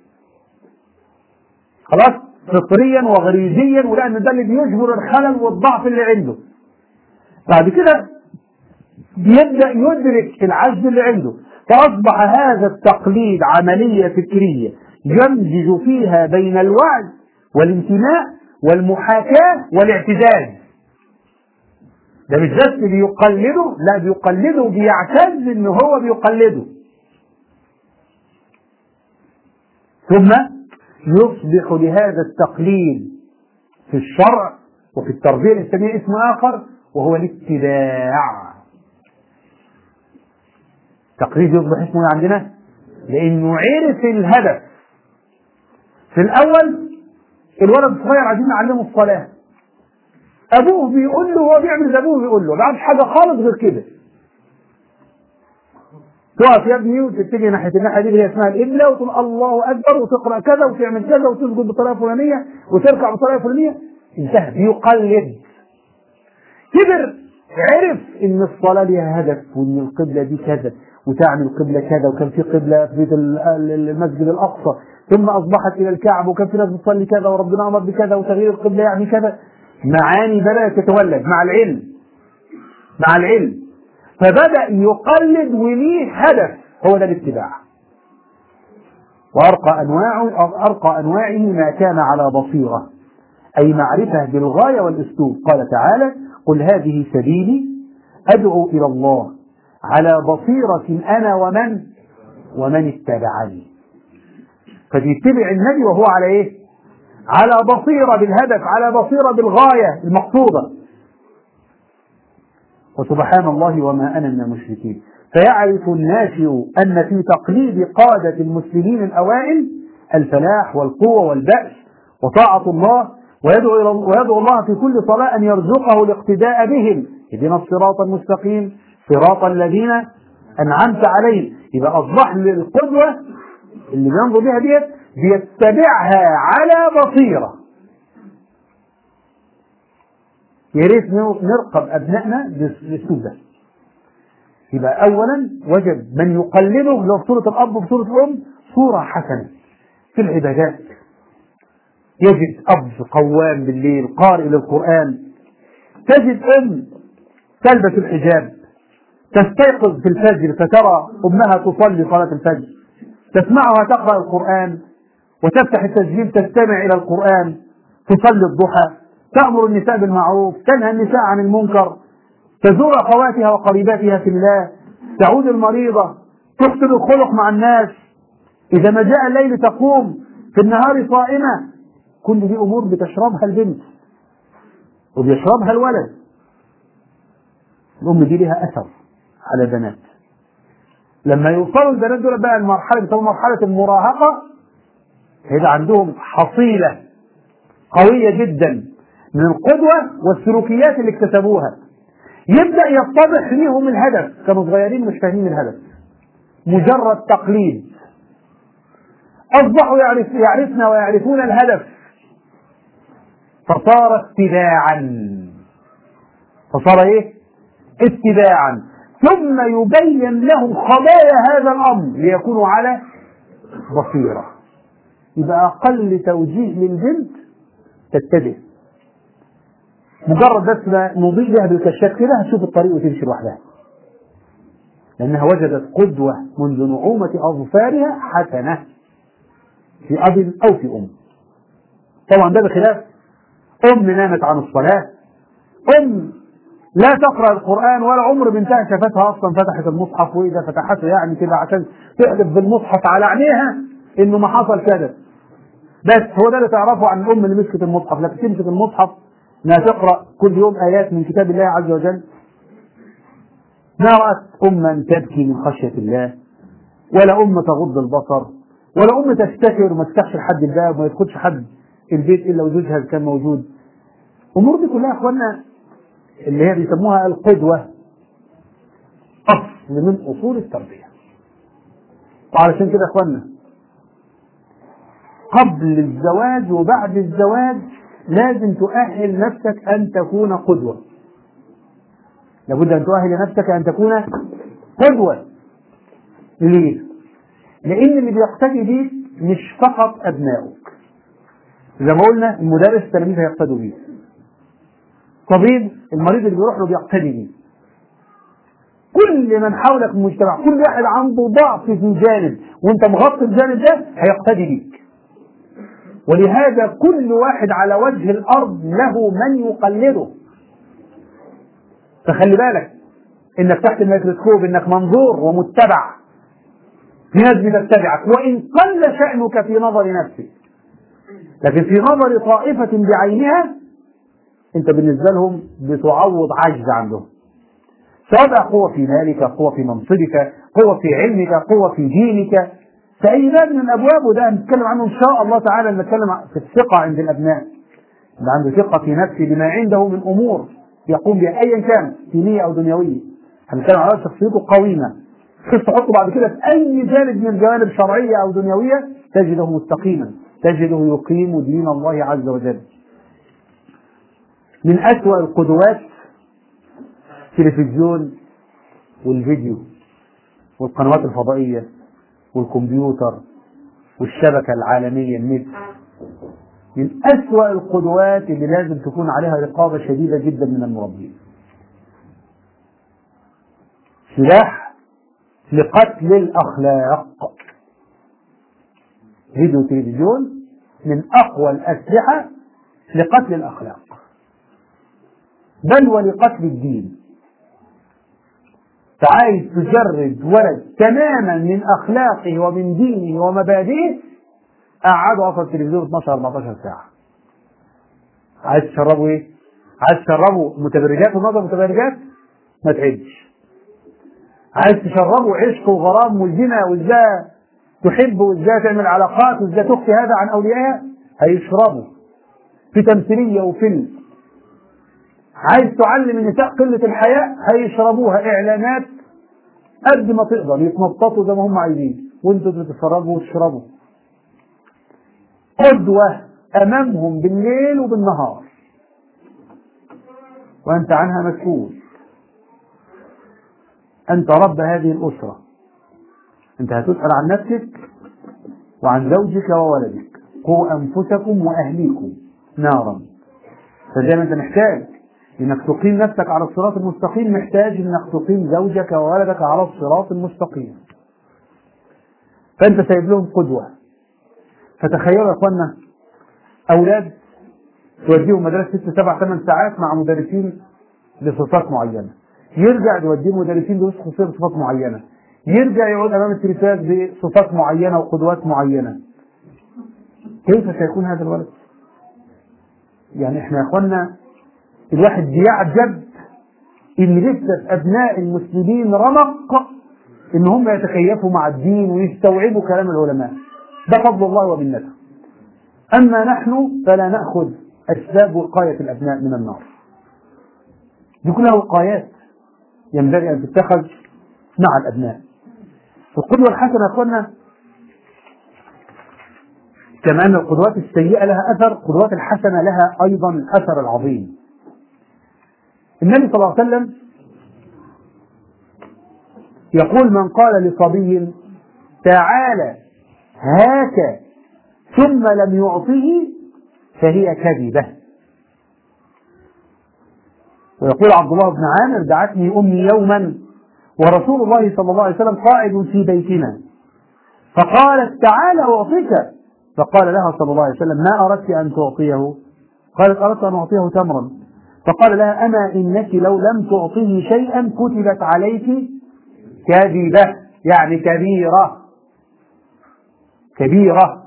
خلاص فطريا وغريزيا ولأن ده اللي بيجبر الخلل والضعف اللي عنده بعد كده بيبدأ يدرك العجز اللي عنده فأصبح هذا التقليد عملية فكرية يمزج فيها بين الوعي والانتماء والمحاكاة والاعتزاز ده مش بس بيقلده لا بيقلده بيعتز ان هو بيقلده ثم يصبح لهذا التقليد في الشرع وفي التربية الإسلامية اسم آخر وهو الاتباع تقليد يصبح اسمه عندنا لأنه عرف الهدف في الأول الولد الصغير عايزين نعلمه الصلاة أبوه بيقول له هو بيعمل زي أبوه بيقول له ما بيعملش حاجة خالص غير كده تقف يا ابني وتتجه ناحية الناحية دي اللي هي اسمها القبلة وتقول الله أكبر وتقرأ كذا وتعمل كذا وتسجد بطريقة فلانية وتركع بطريقة فلانية انتهى بيقلد كبر عرف ان الصلاه ليها هدف وان القبله دي كذا وتعني القبله كذا وكان في قبله في بيت ال- ال- المسجد الاقصى ثم اصبحت الى الكعبه وكان في ناس بتصلي كذا وربنا امر بكذا وتغيير القبله يعني كذا معاني بدات تتولد مع العلم مع العلم فبدا يقلد وليه هدف هو ده الاتباع وارقى انواعه ارقى انواعه ما كان على بصيره أي معرفة بالغاية والأسلوب قال تعالى قل هذه سبيلي أدعو إلى الله على بصيرة أنا ومن ومن اتبعني فبيتبع النبي وهو على إيه على بصيرة بالهدف على بصيرة بالغاية المقصودة وسبحان الله وما أنا من المشركين فيعرف الناشئ أن في تقليد قادة المسلمين الأوائل الفلاح والقوة والبأس وطاعة الله ويدعو إلى ويدعو الله في كل صلاة أن يرزقه الاقتداء بهم اهدنا الصراط المستقيم صراط الذين أنعمت عليهم يبقى أصبح القدوة اللي بينظر بها ديت بيتبعها على بصيرة يا ريت نرقب أبنائنا بالأسلوب ده يبقى أولا وجب من يقلده لو في صورة الأب وفي صورة الأم صورة حسنة في العبادات يجد أب قوام بالليل قارئ للقرآن تجد أم تلبس الحجاب تستيقظ في الفجر فترى أمها تصلي صلاة الفجر تسمعها تقرأ القرآن وتفتح التسجيل تستمع إلى القرآن تصلي الضحى تأمر النساء بالمعروف تنهى النساء عن المنكر تزور أخواتها وقريباتها في الله تعود المريضة تحسن الخلق مع الناس إذا ما جاء الليل تقوم في النهار صائمة كل دي أمور بتشربها البنت وبيشربها الولد الأم دي لها أثر على البنات لما يوصلوا البنات دول بقى المرحلة بتسمى مرحلة المراهقة هيبقى عندهم حصيلة قوية جدا من القدوة والسلوكيات اللي اكتسبوها يبدأ يتضح ليهم الهدف كانوا صغيرين مش فاهمين الهدف مجرد تقليد أصبحوا يعرف يعرفن ويعرفون الهدف فصار اتباعا فصار ايه اتباعا ثم يبين لهم خبايا هذا الامر ليكونوا على بصيره يبقى اقل توجيه للبنت تتبع مجرد بس ما نضيء لها بالكشاف كده هتشوف الطريق وتمشي لوحدها لانها وجدت قدوه منذ نعومه اظفارها حسنه في اب او في ام طبعا ده بخلاف أم نامت عن الصلاة أم لا تقرأ القرآن ولا عمر بنتها شافتها أصلا فتحت المصحف وإذا فتحته يعني كده عشان تقلب بالمصحف على عينيها إنه ما حصل كده بس هو ده اللي تعرفه عن الأم اللي مسكت المصحف لكن تمسك المصحف انها تقرأ كل يوم آيات من كتاب الله عز وجل ما رأت أما تبكي من خشية الله ولا أم تغض البصر ولا أم تستتر وما تفتحش لحد الباب وما يدخلش حد البيت إلا وزوجها كان موجود الأمور دي كلها يا إخوانا اللي هي بيسموها القدوة أصل من أصول التربية وعلشان كده يا إخوانا قبل الزواج وبعد الزواج لازم تؤهل نفسك أن تكون قدوة لابد أن تؤهل نفسك أن تكون قدوة ليه؟ لأن اللي بيقتدي بيك مش فقط أبنائك زي ما قلنا المدرس التلاميذ هيقتدوا بيه طبيب المريض اللي بيروح له بيقتدي بيه كل من حولك في المجتمع كل واحد عنده ضعف في جانب وانت مغطي الجانب ده هيقتدي بيك ولهذا كل واحد على وجه الارض له من يقلده فخلي بالك انك تحت الميكروسكوب انك منظور ومتبع في ناس بتتبعك وان قل شانك في نظر نفسك لكن في نظر طائفة بعينها انت بالنسبة لهم بتعوض عجز عندهم سواء بقى قوة في مالك قوة في منصبك قوة في علمك قوة في دينك في أي باب من الأبواب وده هنتكلم عنه إن شاء الله تعالى نتكلم في الثقة عند الأبناء اللي عنده ثقة في نفسه بما عنده من أمور يقوم بها أيا كان دينية أو دنيوية هنتكلم على شخصيته قويمة كيف تحطه بعد كده في أي جانب من الجوانب شرعية أو دنيوية تجده مستقيما تجده يقيم دين الله عز وجل من أسوأ القدوات التلفزيون والفيديو والقنوات الفضائية والكمبيوتر والشبكة العالمية النت من أسوأ القدوات اللي لازم تكون عليها رقابة شديدة جدا من المربين سلاح لقتل الأخلاق فيديو تلفزيون من أقوى الأسلحة لقتل الأخلاق بل ولقتل الدين فعايز تجرد ولد تماما من أخلاقه ومن دينه ومبادئه قعدوا أصلا التلفزيون 12 14 ساعة عايز تشربوا إيه؟ عايز تشربوا متبرجات ونظر متبرجات ما تعدش عايز تشربوا عشق وغرام والزنا وازاي تحب وازاي تعمل علاقات وازاي تخفي هذا عن اوليائها هيشربوا في تمثيليه وفيلم عايز تعلم النساء قله الحياء هيشربوها اعلانات قد ما تقدر يتنططوا زي ما هم عايزين وانتوا بتتفرجوا وتشربوا قدوه امامهم بالليل وبالنهار وانت عنها مسؤول أنت رب هذه الأسرة أنت هتسأل عن نفسك وعن زوجك وولدك قوا أنفسكم وأهليكم نارا فزي ما أنت محتاج إنك تقيم نفسك على الصراط المستقيم محتاج إنك تقيم زوجك وولدك على الصراط المستقيم فأنت سايب لهم قدوة فتخيلوا يا إخوانا أولاد توديهم مدرسة ست سبع ثمان ساعات مع مدرسين بصفات معينة يرجع يوديه مدرسين دروس خصوصيه بصفات معينه يرجع يقعد امام التلفاز بصفات معينه وقدوات معينه كيف سيكون هذا الولد؟ يعني احنا يا اخوانا الواحد بيعجب ان لسه في ابناء المسلمين رمق ان هم يتكيفوا مع الدين ويستوعبوا كلام العلماء ده فضل الله ومنته اما نحن فلا ناخذ اسباب وقايه الابناء من النار دي كلها وقايات ينبغي أن تتخذ مع الأبناء القدوة الحسنة يا أخوانا كما أن القدوات السيئة لها أثر القدوات الحسنة لها أيضا الأثر العظيم النبي صلى الله عليه وسلم يقول من قال لصبي تعالى هاك ثم لم يعطه فهي كذبة ويقول عبد الله بن عامر دعتني امي يوما ورسول الله صلى الله عليه وسلم قائد في بيتنا فقالت تعالى اعطيك فقال لها صلى الله عليه وسلم ما اردت ان تعطيه قالت اردت ان اعطيه تمرا فقال لها اما انك لو لم تعطيه شيئا كتبت عليك كذبه يعني كبيره كبيره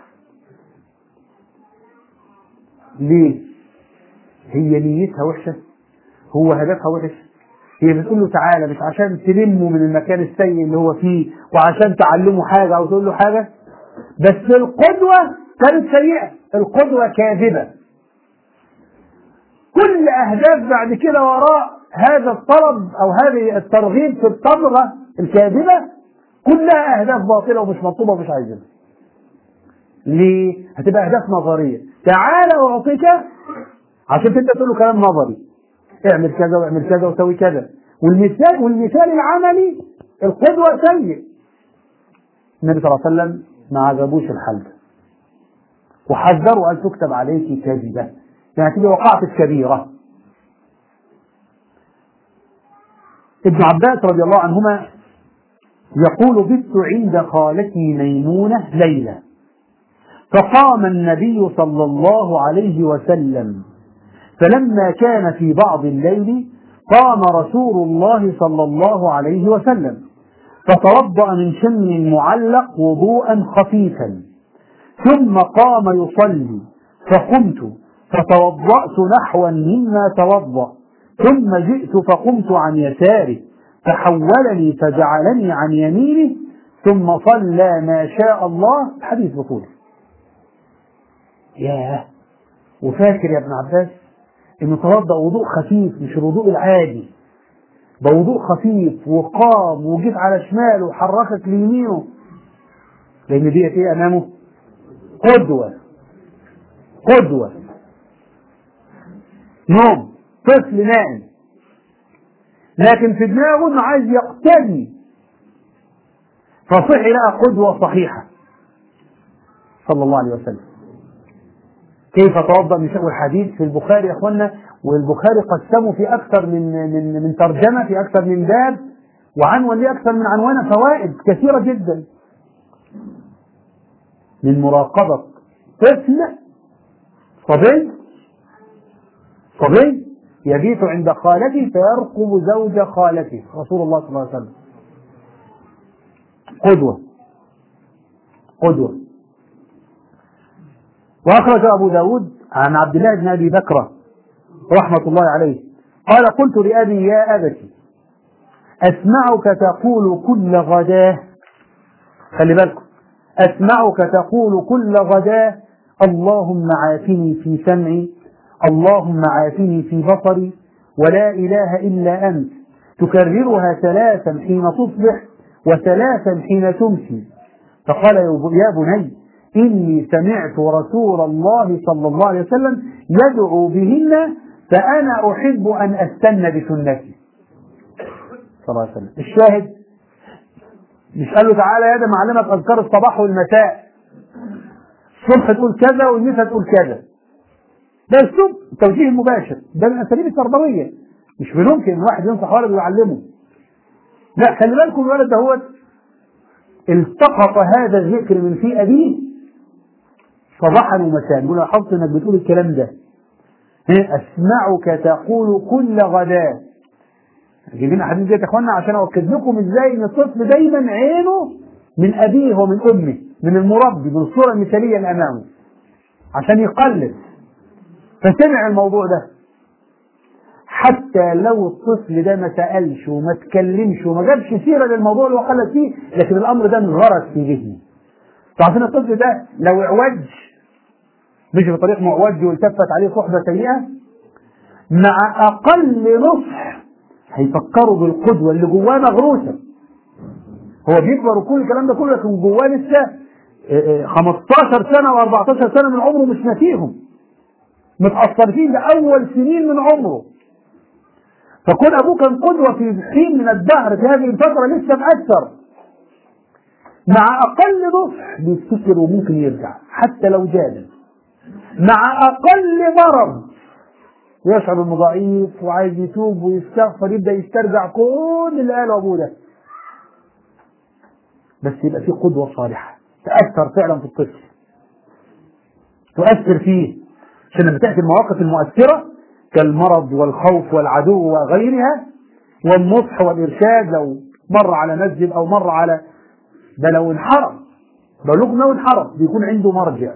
ليه هي نيتها وحشه هو هدفها وحش هي بتقول له تعالى مش عشان تلمه من المكان السيء اللي هو فيه وعشان تعلمه حاجه او تقول له حاجه بس القدوه كانت سيئه القدوه كاذبه كل اهداف بعد كده وراء هذا الطلب او هذه الترغيب في الطبغه الكاذبه كلها اهداف باطله ومش مطلوبه ومش عايزينها ليه؟ هتبقى اهداف نظريه تعالى واعطيك عشان انت تقول له كلام نظري اعمل كذا واعمل كذا وسوي كذا والمثال والمثال العملي القدوة سيء النبي صلى الله عليه وسلم ما عجبوش الحل ده وحذروا أن تكتب عليك كذبة يعني تبقى وقعت الكبيرة ابن عباس رضي الله عنهما يقول بت عند خالتي ميمونة ليلة فقام النبي صلى الله عليه وسلم فلما كان في بعض الليل قام رسول الله صلى الله عليه وسلم فتوضأ من شم معلق وضوءا خفيفا ثم قام يصلي فقمت فتوضأت نحوا مما توضأ ثم جئت فقمت عن يساره فحولني فجعلني عن يمينه ثم صلى ما شاء الله حديث بطول ياه وفاكر يا ابن عباس انه توضا وضوء خفيف مش الوضوء العادي ده وضوء خفيف وقام وجيت على شماله وحركك ليمينه لان ديت ايه امامه قدوه قدوه نوم طفل نائم لكن في دماغه انه عايز يقتدي فصحي لها قدوة صحيحة صلى الله عليه وسلم كيف توضأ من شأو الحديث في البخاري يا اخوانا والبخاري قسمه في أكثر من من من ترجمة في أكثر من باب وعنون ليه أكثر من عنوان فوائد كثيرة جدا من مراقبة طفل صبي صبي يبيت عند خالته فيرقب زوج خالته رسول الله صلى الله عليه وسلم قدوة قدوة وأخرج أبو داود عن عبد الله بن أبي بكرة رحمة الله عليه قال قلت لأبي يا أبت أسمعك تقول كل غداه خلي بالكم أسمعك تقول كل غداه اللهم عافني في سمعي اللهم عافني في بصري ولا إله إلا أنت تكررها ثلاثا حين تصبح وثلاثا حين تمسي فقال يا بني إني سمعت رسول الله صلى الله عليه وسلم يدعو بهن فأنا أحب أن أستن بسنتي صلى الله عليه وسلم الشاهد مش قال له تعالى يا ده معلمك أذكار الصباح والمساء الصبح تقول كذا والمساء تقول كذا ده اسلوب توجيه مباشر ده من الاساليب التربويه مش بممكن واحد ينصح ولد ويعلمه لا خلي بالكم الولد ده هو التقط هذا الذكر من في ابيه صباحا ومساء يقول لاحظت انك بتقول الكلام ده اسمعك تقول كل غداء جايبين حديث ديت يا اخوانا عشان اوكد لكم ازاي ان الطفل دايما عينه من ابيه ومن امه من المربي من الصوره المثاليه اللي امامه عشان يقلد فسمع الموضوع ده حتى لو الطفل ده ما سألش وما تكلمش وما جابش سيرة للموضوع اللي هو قلت فيه لكن الأمر ده انغرس في ذهنه فعشان الطفل ده لو اعوج مشي في طريق معوج والتفت عليه صحبة سيئة مع أقل نصح هيفكروا بالقدوة اللي جواه مغروسة هو بيكبر وكل الكلام ده كله لكن جواه لسه 15 سنة و14 سنة من عمره مش ناسيهم متأثر فيه لأول سنين من عمره فكون أبوه كان قدوة في حين من الدهر في هذه الفترة لسه مأثر مع أقل نصح بيفتكر وممكن يرجع حتى لو جاد مع أقل مرض يشعر انه ضعيف وعايز يتوب ويستغفر يبدا يسترجع كل اللي قاله ابوه ده بس يبقى في قدوه صالحه تاثر فعلا في الطفل تؤثر فيه عشان لما تأتي المواقف المؤثرة كالمرض والخوف والعدو وغيرها والنصح والإرشاد لو مر على مسجد أو مر على ده لو انحرف بقول لكم لو انحرف بيكون عنده مرجع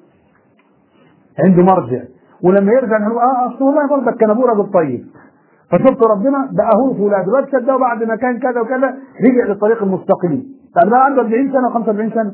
عنده مرجع ولما يرجع نقول اه اصل والله برضك كان ابوه راجل طيب فشفت ربنا بقى هو فلان دلوقتي صدقه بعد ما كان كذا وكذا رجع للطريق المستقيم طب بقى عنده 40 سنه و45 سنه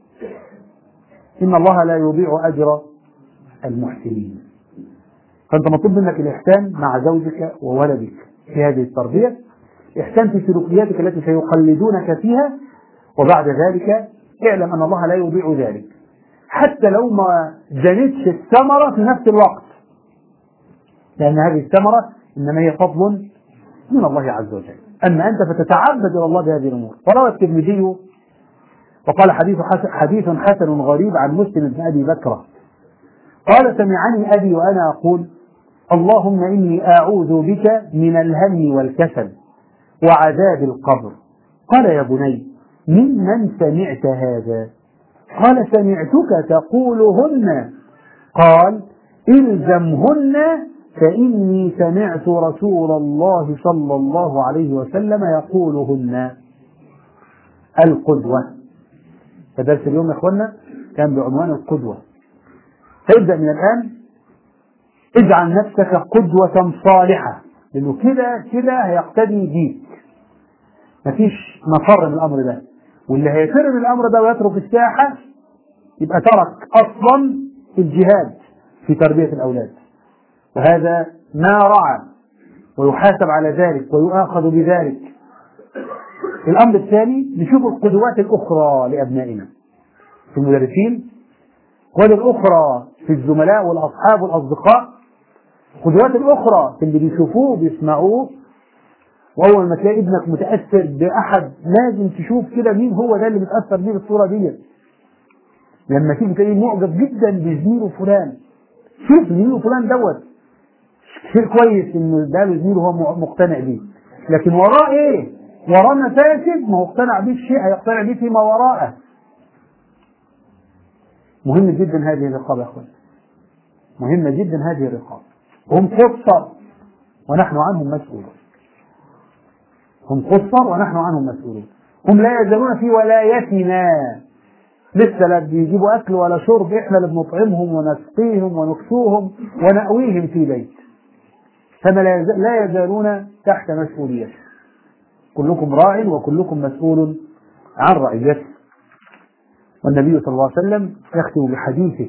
ان الله لا يضيع اجر المحسنين فانت مطلوب منك الاحسان مع زوجك وولدك في هذه التربيه احسان في سلوكياتك التي سيقلدونك فيها وبعد ذلك اعلم ان الله لا يضيع ذلك حتى لو ما جنتش الثمره في نفس الوقت لان هذه الثمره انما هي فضل من الله عز وجل اما انت فتتعبد الى الله بهذه الامور فروى الترمذي وقال حديث حسن حديث حسن غريب عن مسلم بن ابي بكره قال سمعني أبي وأنا أقول اللهم إني أعوذ بك من الهم والكسل وعذاب القبر قال يا بني ممن سمعت هذا قال سمعتك تقولهن قال الزمهن فإني سمعت رسول الله صلى الله عليه وسلم يقولهن القدوة فدرس اليوم يا اخوانا كان بعنوان القدوة فابدأ من الآن اجعل نفسك قدوة صالحة لأنه كده كده هيقتدي بيك مفيش مفر من الأمر ده واللي هيفر من الأمر ده ويترك الساحة يبقى ترك أصلا الجهاد في تربية الأولاد وهذا ما رعى ويحاسب على ذلك ويؤاخذ بذلك الأمر الثاني نشوف القدوات الأخرى لأبنائنا في المدرسين وللأخرى في الزملاء والأصحاب والأصدقاء القدوات الأخرى في اللي بيشوفوه وبيسمعوه واول ما تلاقي ابنك متاثر باحد لازم تشوف كده مين هو ده اللي متاثر بيه بالصوره دي لما تيجي تلاقيه معجب جدا بزميله فلان شوف زميله فلان دوت شيء كويس انه ده له زميله هو مقتنع بيه لكن وراه ايه؟ وراه مفاسد ما هو اقتنع بيه شيء هيقتنع بيه فيما وراءه مهم جدا هذه الرقابه يا اخوان مهمه جدا هذه الرقابه هم قصر ونحن عنهم مسؤولون هم قصر ونحن عنهم مسؤولون هم لا يزالون في ولايتنا لسه لا بيجيبوا اكل ولا شرب احنا اللي بنطعمهم ونسقيهم ونكسوهم ونأويهم في بيت فما لا يزالون تحت مسؤوليته كلكم راع وكلكم مسؤول عن رعيته والنبي صلى الله عليه وسلم يختم بحديثه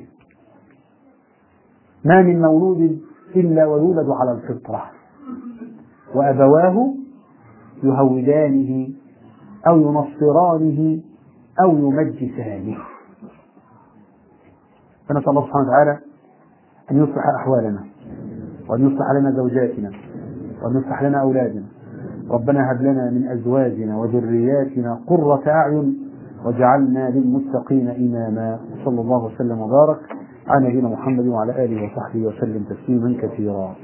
ما من مولود إلا ويولد على الفطرة وأبواه يهودانه أو ينصرانه أو يمجسانه فنسأل الله سبحانه وتعالى أن يصلح أحوالنا وأن يصلح لنا زوجاتنا وأن يصلح لنا أولادنا ربنا هب لنا من أزواجنا وذرياتنا قرة أعين وجعلنا للمتقين إماما صلى الله وسلم وبارك على نبينا محمد وعلى آله وصحبه وسلم تسليما كثيرا